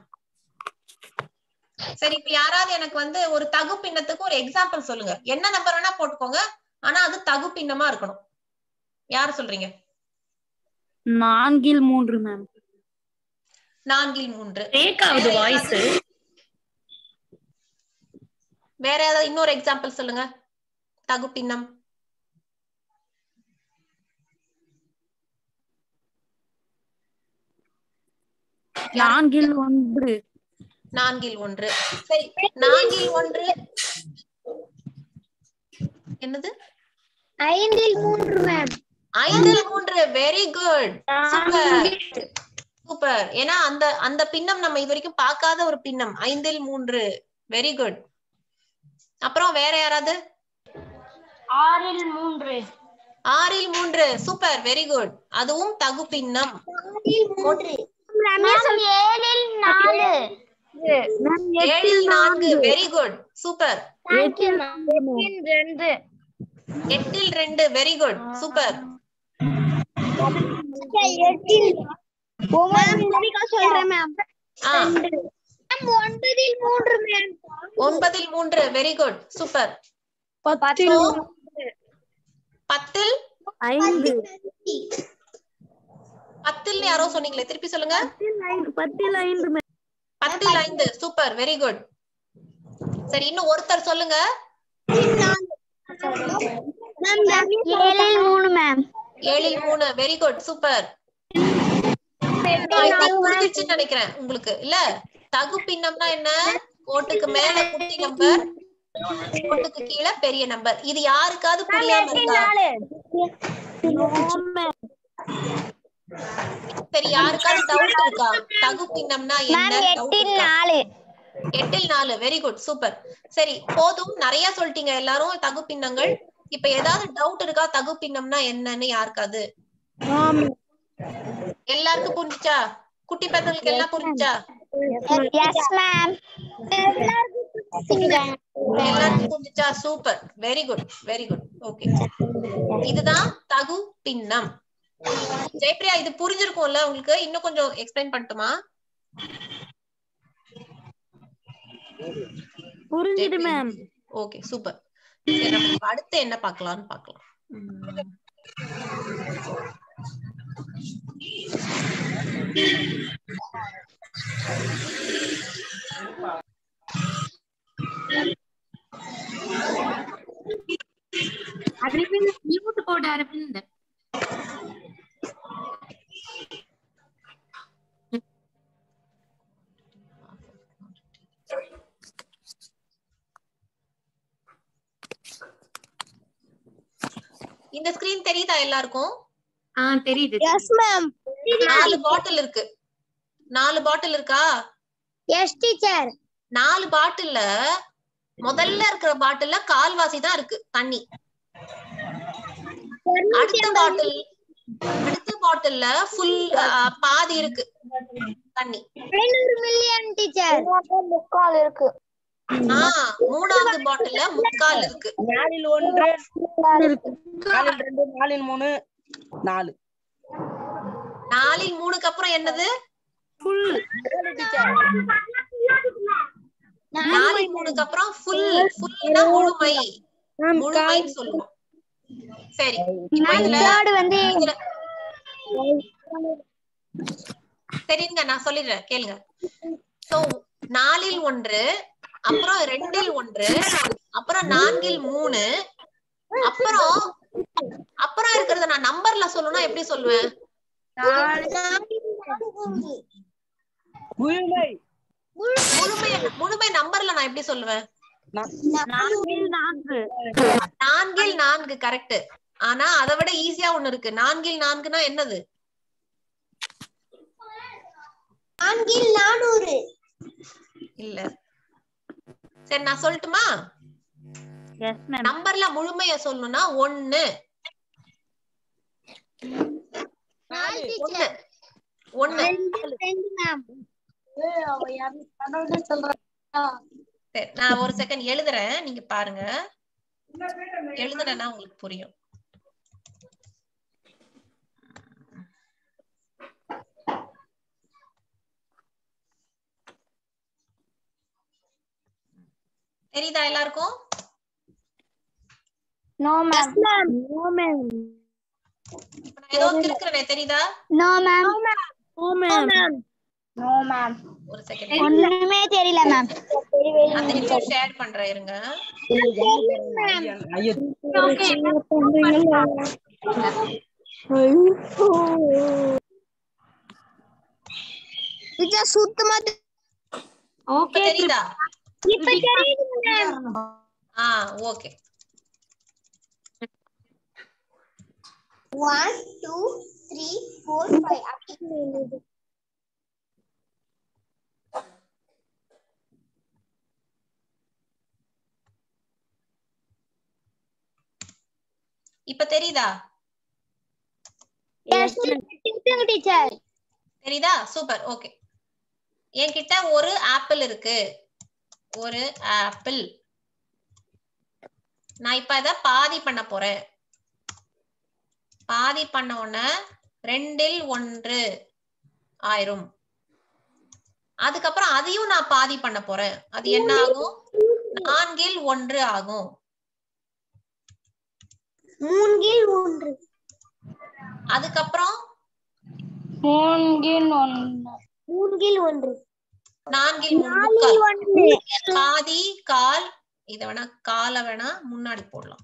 சரி இப்ப யாராவது எனக்கு வந்து ஒரு தகு பின்னத்துக்கு ஒரு எக்ஸாம்பிள் சொல்லுங்க என்ன நம்பர் வேணா போட்டுக்கோங்க ஆனா அது தகு பின்னமா இருக்கணும் யாரு சொல்றீங்க நான்கில் மூன்று மேம் நான்கில் மூன்று பிரேக் ஆகுது வாய்ஸ் வேற ஏதாவது இன்னொரு எக்ஸாம்பிள் சொல்லுங்க தகு பின்னம் நான்கில் ஒன்று நான்கில் ஒன்று சரி நான்கில் ஒன்று என்னது ஐந்தில் மூன்று மேம் ஐந்தில் மூன்று வெரி குட் சூப்பர் சூப்பர் ஏன்னா அந்த அந்த பின்னம் நம்ம இது வரைக்கும் பார்க்காத ஒரு பின்னம் ஐந்தில் மூன்று வெரி குட் அப்புறம் வேற யாராவது ஆறில் மூன்று ஆறில் மூன்று சூப்பர் வெரி குட் அதுவும் தகு பின்னம் மூன்று ஏழில் நாலு ஏழில் நான்கு வெரி குட் சூப்பர் ரெண்டு எட்டில் ரெண்டு வெரி குட் சூப்பர் எட்டில் ஒவ்வொரு சொல்றேன் மேம் ஆ மேம் ஒன்பதில் மூன்று மேம் ஒன்பதில் மூன்று வெரி குட் சூப்பர் பத்தில் பத்தில் ஐந்து பத்தில் யாரோ சொன்னீங்களே திருப்பி சொல்லுங்க பத்தில் ஐந்து பத்தில் ஐந்து ma'am. பத்தில் ஐந்து சூப்பர் வெரி குட் சரி இன்னும் ஒருத்தர் சொல்லுங்க மேம் ஏழில் மூணு மேம் ஏழில் மூணு வெரி குட் சூப்பர் புரிஞ்சிச்சுன்னு நினைக்கிறேன் உங்களுக்கு இல்ல தகு பின்னம்னா என்ன கோட்டுக்கு மேல குட்டி நம்பர் கோட்டுக்கு கீழே பெரிய நம்பர் இது யாருக்காவது புரியாம இருக்கா No, ma'am. சரி யாருக்காவது டவுட் இருக்கா தகு பின்னம்னா என்ன doubt இருக்கா? நாலு எட்டில் நாலு வெரி குட் சூப்பர் சரி போதும் நிறைய சொல்லிட்டீங்க எல்லாரும் தகு பின்னங்கள் இப்ப ஏதாவது டவுட் இருக்கா தகு பின்னம்னா என்னன்னு யாருக்காவது எல்லாருக்கும் புரிஞ்சுச்சா குட்டி பசங்களுக்கு எல்லாம் புரிஞ்சுச்சா எஸ் மேம் எல்லாருக்கும் புரிஞ்சுச்சா super very good very good okay இதுதான் தகு பின்னம் ஜெயப்ரியா இது புரிஞ்சிருக்கும்ல உங்களுக்கு இன்னும் கொஞ்சம் எக்ஸ்பிளைன் பண்ணட்டுமா புரிஞ்சுது மேம் ஓகே சூப்பர் சரி நம்ம இப்ப அடுத்து என்ன பார்க்கலாம்னு பார்க்கலாம் உம். அரவிந்த் மியூட் போடு அரவிந்த் இந்த ஸ்கிரீன் தெரியுதா எல்லாருக்கும் ஆ தெரியுது எஸ் மேம் நாலு பாட்டில் இருக்கு நாலு பாட்டில் இருக்கா எஸ் டீச்சர் நாலு பாட்டில்ல முதல்ல இருக்கிற பாட்டில்ல கால்வாசி தான் இருக்கு தண்ணி அடுத்த பாட்டில் அடுத்த பாட்டில்ல ஃபுல் பாதி இருக்கு தண்ணி ஐநூறு மில்லியன் டீச்சர் முக்கால் இருக்கு ஆஹ் மூணாவது பாட்டில்ல முக்கால் இருக்கு நாலில் ஒன்று நாலில் ரெண்டு நாலில் மூணு நாலு நாலில் மூணுக்கு அப்புறம் என்னது நாலில் மூணுக்கு அப்புறம் ஃபுல் ஃபுல்னா முழுமை முழுமைன்னு சொல்லுவோம் சரி இப்ப இதுல தேர்ட் வந்து இதுல சரிங்க நான் சொல்லிடுறேன் கேளுங்க சோ நாலில் ஒன்று அப்புறம் ரெண்டில் ஒன்று அப்புறம் நான்கில் மூணு அப்புறம் அப்புறம் இருக்கிறத நான் நம்பர்ல சொல்லணும்னா எப்படி சொல்லுவேன் முழுமை முழுமை முழுமை நம்பர்ல நான் எப்படி சொல்லுவேன் நான்கில் நான்கு நான்கில் நான்கு கரெக்ட் ஆனா அதை விட ஈஸியா ஒண்ணு இருக்கு நான்கில் நான்குனா என்னது நான்கில் நானூறு இல்ல சரி நான் சொல்லட்டுமா எஸ் மேம் நம்பர்ல முழுமைய சொல்லணும்னா ஒண்ணு நாலு ஒண்ணு ஒண்ணு ரெண்டு மேம் சரி நான் ஒரு செகண்ட் எழுதுறேன் நீங்க பாருங்க எழுதுறேன்னா உங்களுக்கு புரியும் தெரியுதா எல்லாருக்கும் நோ மேம் நோ மேம் இப்ப நான் ஏதோ திருக்குறேனே தெரியுதா no ma'am no ma'am no ma'am ஒரு செகண்ட் ஒண்ணுமே தெரியல மேம் அந்த நிமிஷம் ஷேர் பண்றேன் இருங்க ஐயோ இது சுத்தமா இப்ப தெரியுதா இப்ப தெரியுது மேம் ஆ okay one two three four five இப்ப தெரியுதா டீச்சர் தெரியுதா சூப்பர் ஓகே என்கிட்ட ஒரு ஆப்பிள் இருக்கு ஒரு ஆப்பிள் நான் இப்ப இத பாதி பண்ண போறேன் பாதி பண்ண உடனே ரெண்டில் ஒன்று ஆயிரும் அதுக்கப்புறம் அதையும் நான் பாதி பண்ண போறேன் அது என்ன ஆகும் நான்கில் ஒன்று ஆகும் மூன்கில் ஒன்று அதுக்கப்புறம் மூன்கில் ஒன்று மூன்கில் ஒன்று நான்கில் நாலில் முக்கால் ஒன்று பாதி கால் இத வேணா கால வேணா முன்னாடி போடலாம்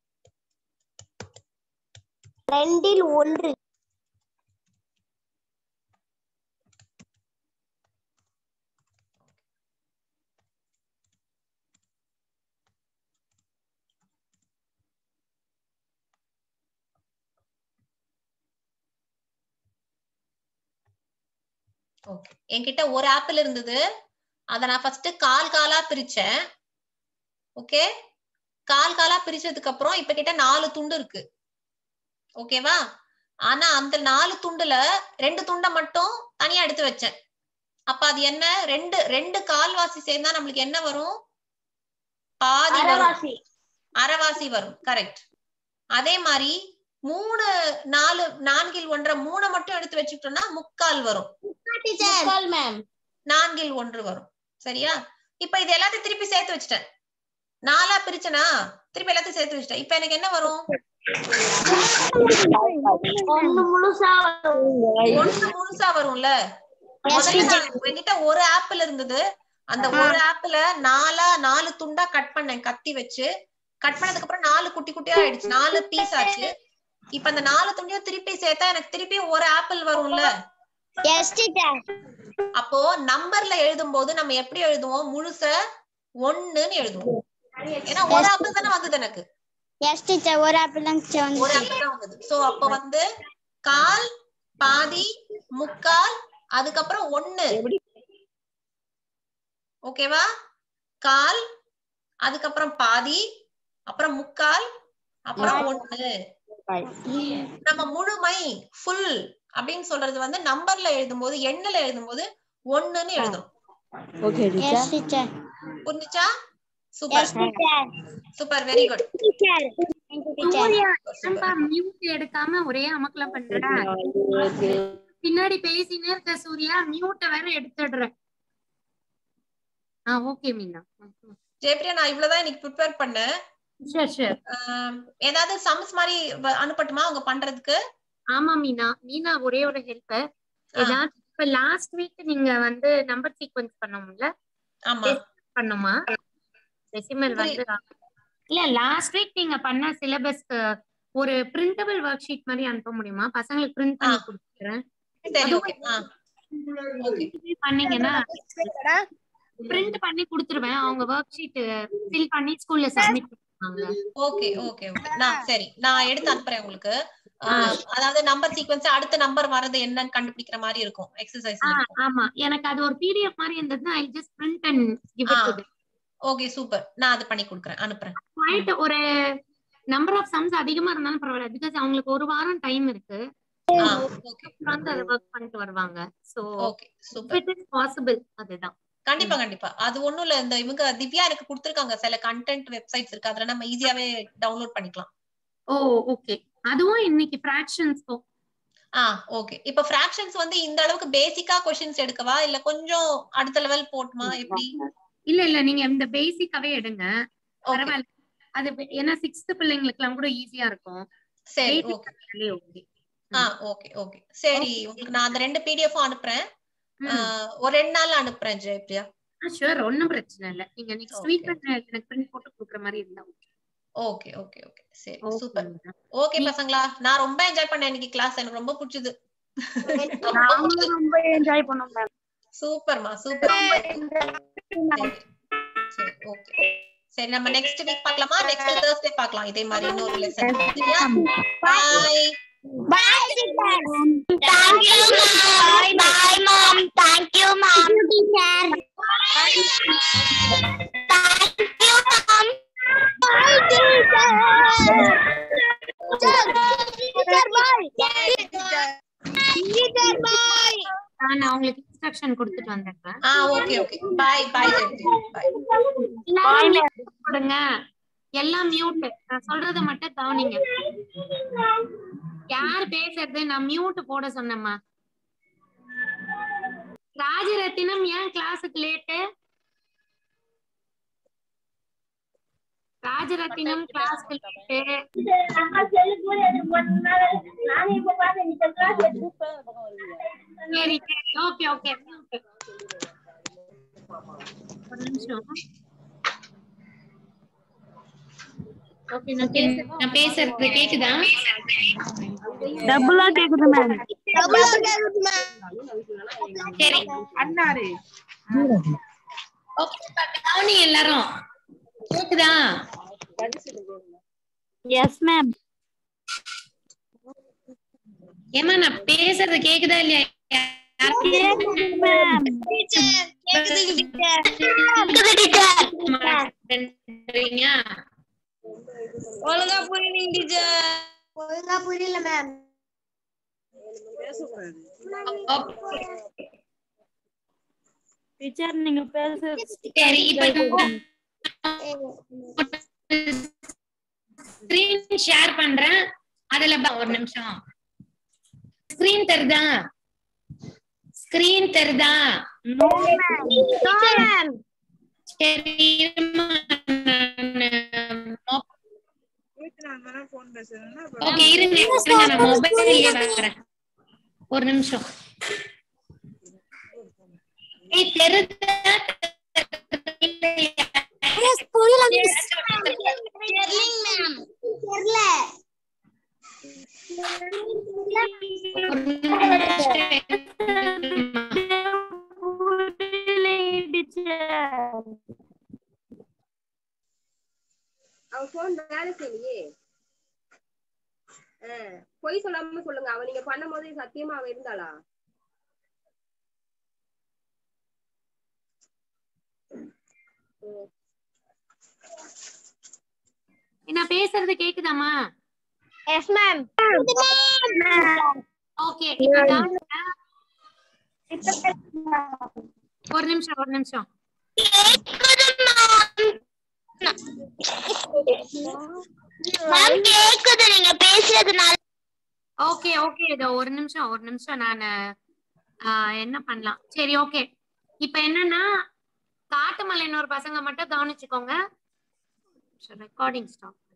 ரெண்டில் ஒன்று ஓகே என்கிட்ட ஒரு ஆப்பிள் இருந்தது அத நான் ஃபர்ஸ்ட் கால் காலா பிரிச்சேன் ஓகே கால் காலா பிரிச்சதுக்கு அப்புறம் இப்ப கிட்ட நாலு துண்டு இருக்கு ஓகேவா ஆனா அந்த நாலு துண்டுல ரெண்டு துண்டை மட்டும் தனியா எடுத்து வச்சேன் அப்ப அது என்ன ரெண்டு ரெண்டு கால்வாசி சேர்ந்தா நம்மளுக்கு என்ன வரும் பாதி வரும் அரைவாசி அரைவாசி வரும் கரெக்ட் அதே மாதிரி மூணு நாலு நான்கில் ஒன்றரை மூணை மட்டும் எடுத்து வச்சுக்கிட்டோம்னா முக்கால் வரும் முக்கால் மேம் நான்கில் ஒன்று வரும் சரியா இப்ப இது எல்லாத்தையும் திருப்பி சேர்த்து வச்சுட்டேன் நாலா பிரிச்சனா திருப்பி எல்லாத்தையும் சேர்த்து வச்சுட்டேன் இப்ப எனக்கு என்ன வரும் ஒண்ணு முழுசா ஒண்ணு முழுசா வரும்ல முதல்ல நான் என்கிட்ட ஒரு ஆப்பிள் இருந்தது அந்த ஒரு ஆப்பிள நாலா நாலு துண்டா கட் பண்ணேன் கத்தி வச்சு கட் பண்ணதுக்கு அப்புறம் நாலு குட்டி குட்டியா ஆயிடுச்சு நாலு பீஸ் ஆச்சு இப்ப அந்த நாலு துண்டையும் திருப்பி சேர்த்தா எனக்கு திருப்பி ஒரு ஆப்பிள் வரும்ல எஸ் டீச்சர் அப்போ நம்பர்ல எழுதும் போது நம்ம எப்படி எழுதுவோம் முழுச ஒண்ணுன்னு எழுதுவோம் ஏன்னா ஒரு ஆப்பிள் தானே வந்தது எனக்கு எஸ் டீச்சர் ஒரு ஆப்பிள் தான் teacher ஒரு வந்துச்சு ஆப்பிள் தான் வந்தது சோ அப்ப வந்து கால் பாதி முக்கால் அதுக்கப்புறம் ஒண்ணு ஓகேவா கால் அதுக்கப்புறம் பாதி அப்புறம் முக்கால் அப்புறம் ஒண்ணு நம்ம முழுமை ஃபுல் அப்படின்னு சொல்றது வந்து நம்பர்ல எழுதும்போது எண்ணுல எழுதும்போது ஒண்ணுன்னு எழுதுறோம் ஓகே எஸ் டீச்சர் புரிஞ்சுச்சா super yes teacher super very good teacher thank you teacher Surya ஏன்பா மியூட் எடுக்காம ஒரே அமக்கலம் பண்ற பின்னாடி பேசினே இருக்க சூர்யா மியூட்ட வேற எடுத்துடுற ஆ ஓகே மீனா ஜெயபிரியா நான் இவ்வளவுதான் இன்னைக்கு ப்ரிப்பேர் பண்ணேன் ஷூர் ஷூர் ஆம், ஏதாவது சம்ஸ் மாதிரி வ- அனுப்பட்டுமா அவங்க பண்றதுக்கு ஆமா மீனா மீனா ஒரே ஒரு ஹெல்ப் ஏதாச்சும் இப்ப லாஸ்ட் வீக் நீங்க வந்து நம்பர் சீக்வன்ஸ் பண்ணோம்ல ஆமா பண்ணுமா டெசிமல் வந்து இல்ல லாஸ்ட் வீக் நீங்க பண்ண சிலபஸ்க்கு ஒரு பிரிண்டபிள் ஒர்க் ஷீட் மாதிரி அனுப்ப முடியுமா பசங்களுக்கு பிரிண்ட் பண்ணி ஆ. கொடுத்துறேன் சரி ஓகே ஆ ஓகே பண்ணீங்கன்னா பிரிண்ட் பண்ணி கொடுத்துருவேன் அவங்க ஒர்க் ஷீட் ஃபில் பண்ணி ஸ்கூல்ல சப்மிட் பண்ணுவாங்க ஓகே ஓகே ஓகே நான் சரி நான் எடுத்து அனுப்புறேன் உங்களுக்கு ஆ, அதாவது நம்பர் சீக்வன்ஸ் அடுத்த நம்பர் வர்றது என்னன்னு கண்டுபிடிக்கிற மாதிரி இருக்கும் எக்ஸசைஸ் ஆ, ஆமா எனக்கு அது ஒரு பிடிஎஃப் மாதிரி இருந்ததுன்னா I just print and give ah. It to okay super நான் அது பண்ணி கொடுக்குறேன் அனுப்புறேன் குவைட் ஒரு நம்பர் ஆஃப் சம்ஸ் அதிகமா இருந்தாலும் பரவாயில்ல பிகாஸ் அவங்களுக்கு ஒரு வாரம் டைம் இருக்கு ஆ ஓகே அப்புறம் வந்து அதை ஒர்க் பண்ணிட்டு வருவாங்க so okay super it is possible அதுதான் கண்டிப்பா கண்டிப்பா அது ஒண்ணும் இல்ல இந்த இவங்க திவ்யா எனக்கு கொடுத்திருக்காங்க சில கண்டென்ட் வெப்சைட்ஸ் இருக்கு அதுல நம்ம ஈஸியாவே டவுன்லோட் பண்ணிக்கலாம் ஓ ஓகே அதுவும் இன்னைக்கு ஃபிராக்ஷன்ஸ்க்கும் ஆ ஓகே இப்ப ஃபிராக்ஷன்ஸ் வந்து இந்த அளவுக்கு பேசிக்கா கொஸ்டின்ஸ் எடுக்கவா இல்ல கொஞ்சம் அடுத்த லெவல் போட்டுமா எப்படி இல்ல இல்ல நீங்க இந்த பேசிக்காவே எடுங்க ஓகே பரவாயில்ல அது பே- ஏன்னா சிக்ஸ்த் பிள்ளைங்களுக்கு எல்லாம் கூட ஈஸியா இருக்கும் சரி Basic ஓகே ஆனாலே okay. ஆ ஓகே ஓகே சரி உங்களுக்கு நான் அந்த ரெண்டு பிடிஎஃப் அனுப்புறேன் ஆ, ஒரு ரெண்டு நாள்ல அனுப்புறேன் ஜெயப்ரியா ஷூர் ஒண்ணும் பிரச்சனை இல்ல நீங்க நெக்ஸ்ட் Okay, வீக் எனக்கு பிரிண்ட் போட்டு கொடுக்குற மாதிரி இருந்தா ஓகே ஓகே ஓகே சரி ஓகே சூப்பர் ஓகே பசங்களா நான் ரொம்ப என்ஜாய் பண்ணேன் இன்னைக்கு கிளாஸ் எனக்கு ரொம்ப பிடிச்சது நாங்களும் ரொம்ப என்ஜாய் பண்ணோம் மேம் சூப்பர்மா சூப்பர் சரி ஓகே சரி நம்ம நெக்ஸ்ட் வீக் பார்க்கலாமா நெக்ஸ்ட் Thursday பார்க்கலாம் இதே மாதிரி இன்னொரு லெசன் சரியா பாய் Bye, teacher. Thank you, mom. Bye, bye, mom. Thank you, mom. Thank you, teacher. Thank you, mom. Bye, teacher. Teacher, bye. Teacher, bye. நான் உங்களுக்கு இன்ஸ்ட்ரக்ஷன் கொடுத்துட்டு வந்துடுறேன் ஆ okay okay bye bye Jayapriya bye All கொடுங்க எல்லாம் mute நான் சொல்றத மட்டும் கவனிங்க யார் பேசுறது நான் மியூட் போட சொன்னேம்மா ராஜரத்தினம் ஏன் கிளாஸுக்கு லேட்டு ராஜரத்தினம் கிளாஸ்க்கு லேட்டு சரி சரி ஓகே ஓகே ஒரு நிமிஷம் ஓகே நான் பேச- நான் பேசுறது கேக்குதா டபுளா கேக்குது மேம் சரி அண்ணாரு ஓகே கவனி எல்லாரும் கேக்குதா எஸ் மேம் ஏமா நான் பேசுறது கேக்குதா இல்லையா மேம் பண்றீங்க ஒழுங்கா புரியலீங்க டீச்சர் ஒழுங்கா புரியல மேம் டீச்சர் நீங்க பேசுறது சரி இப்ப ஸ்கிரீன் ஷேர் பண்றேன் அதுல பா- ஒரு நிமிஷம் ஸ்கிரீன் தெரியுதா ஸ்கிரீன் தெரியுதா சரி இருமா, நானு ஓகே இருங்க இருங்க நான் மொபைல்லயே வரேன் ஒரு நிமிஷம் ஏய் தெரியுதா தெரியலையா? புரியல தெரியலங்க மேம் தெரியல ஒரு நிமிஷம். டீச்சர் அவ போன் வேலை செய்யலையே ஆ, பொய் சொல்லாம சொல்லுங்க அவ நீங்க பண்ணும் போது சத்தியமா அவ இருந்தாளா நான் பேசுறது கேக்குதாமா எஸ் மேம் ஓகே இப்ப கவனிங்க. ஒரு நிமிஷம் ஒரு நிமிஷம் மேம் கேக்குது நீங்க பேசுறதுனால ஓகே ஓகே இதோ ஒரு நிமிஷம் ஒரு நிமிஷம் நான் என்ன பண்ணலாம் சரி ஓகே இப்ப என்னன்னா காட்டுமலைன்னு ஒரு பசங்க மட்டும் கவனிச்சுக்கோங்க ரெக்கார்டிங் ஸ்டாப்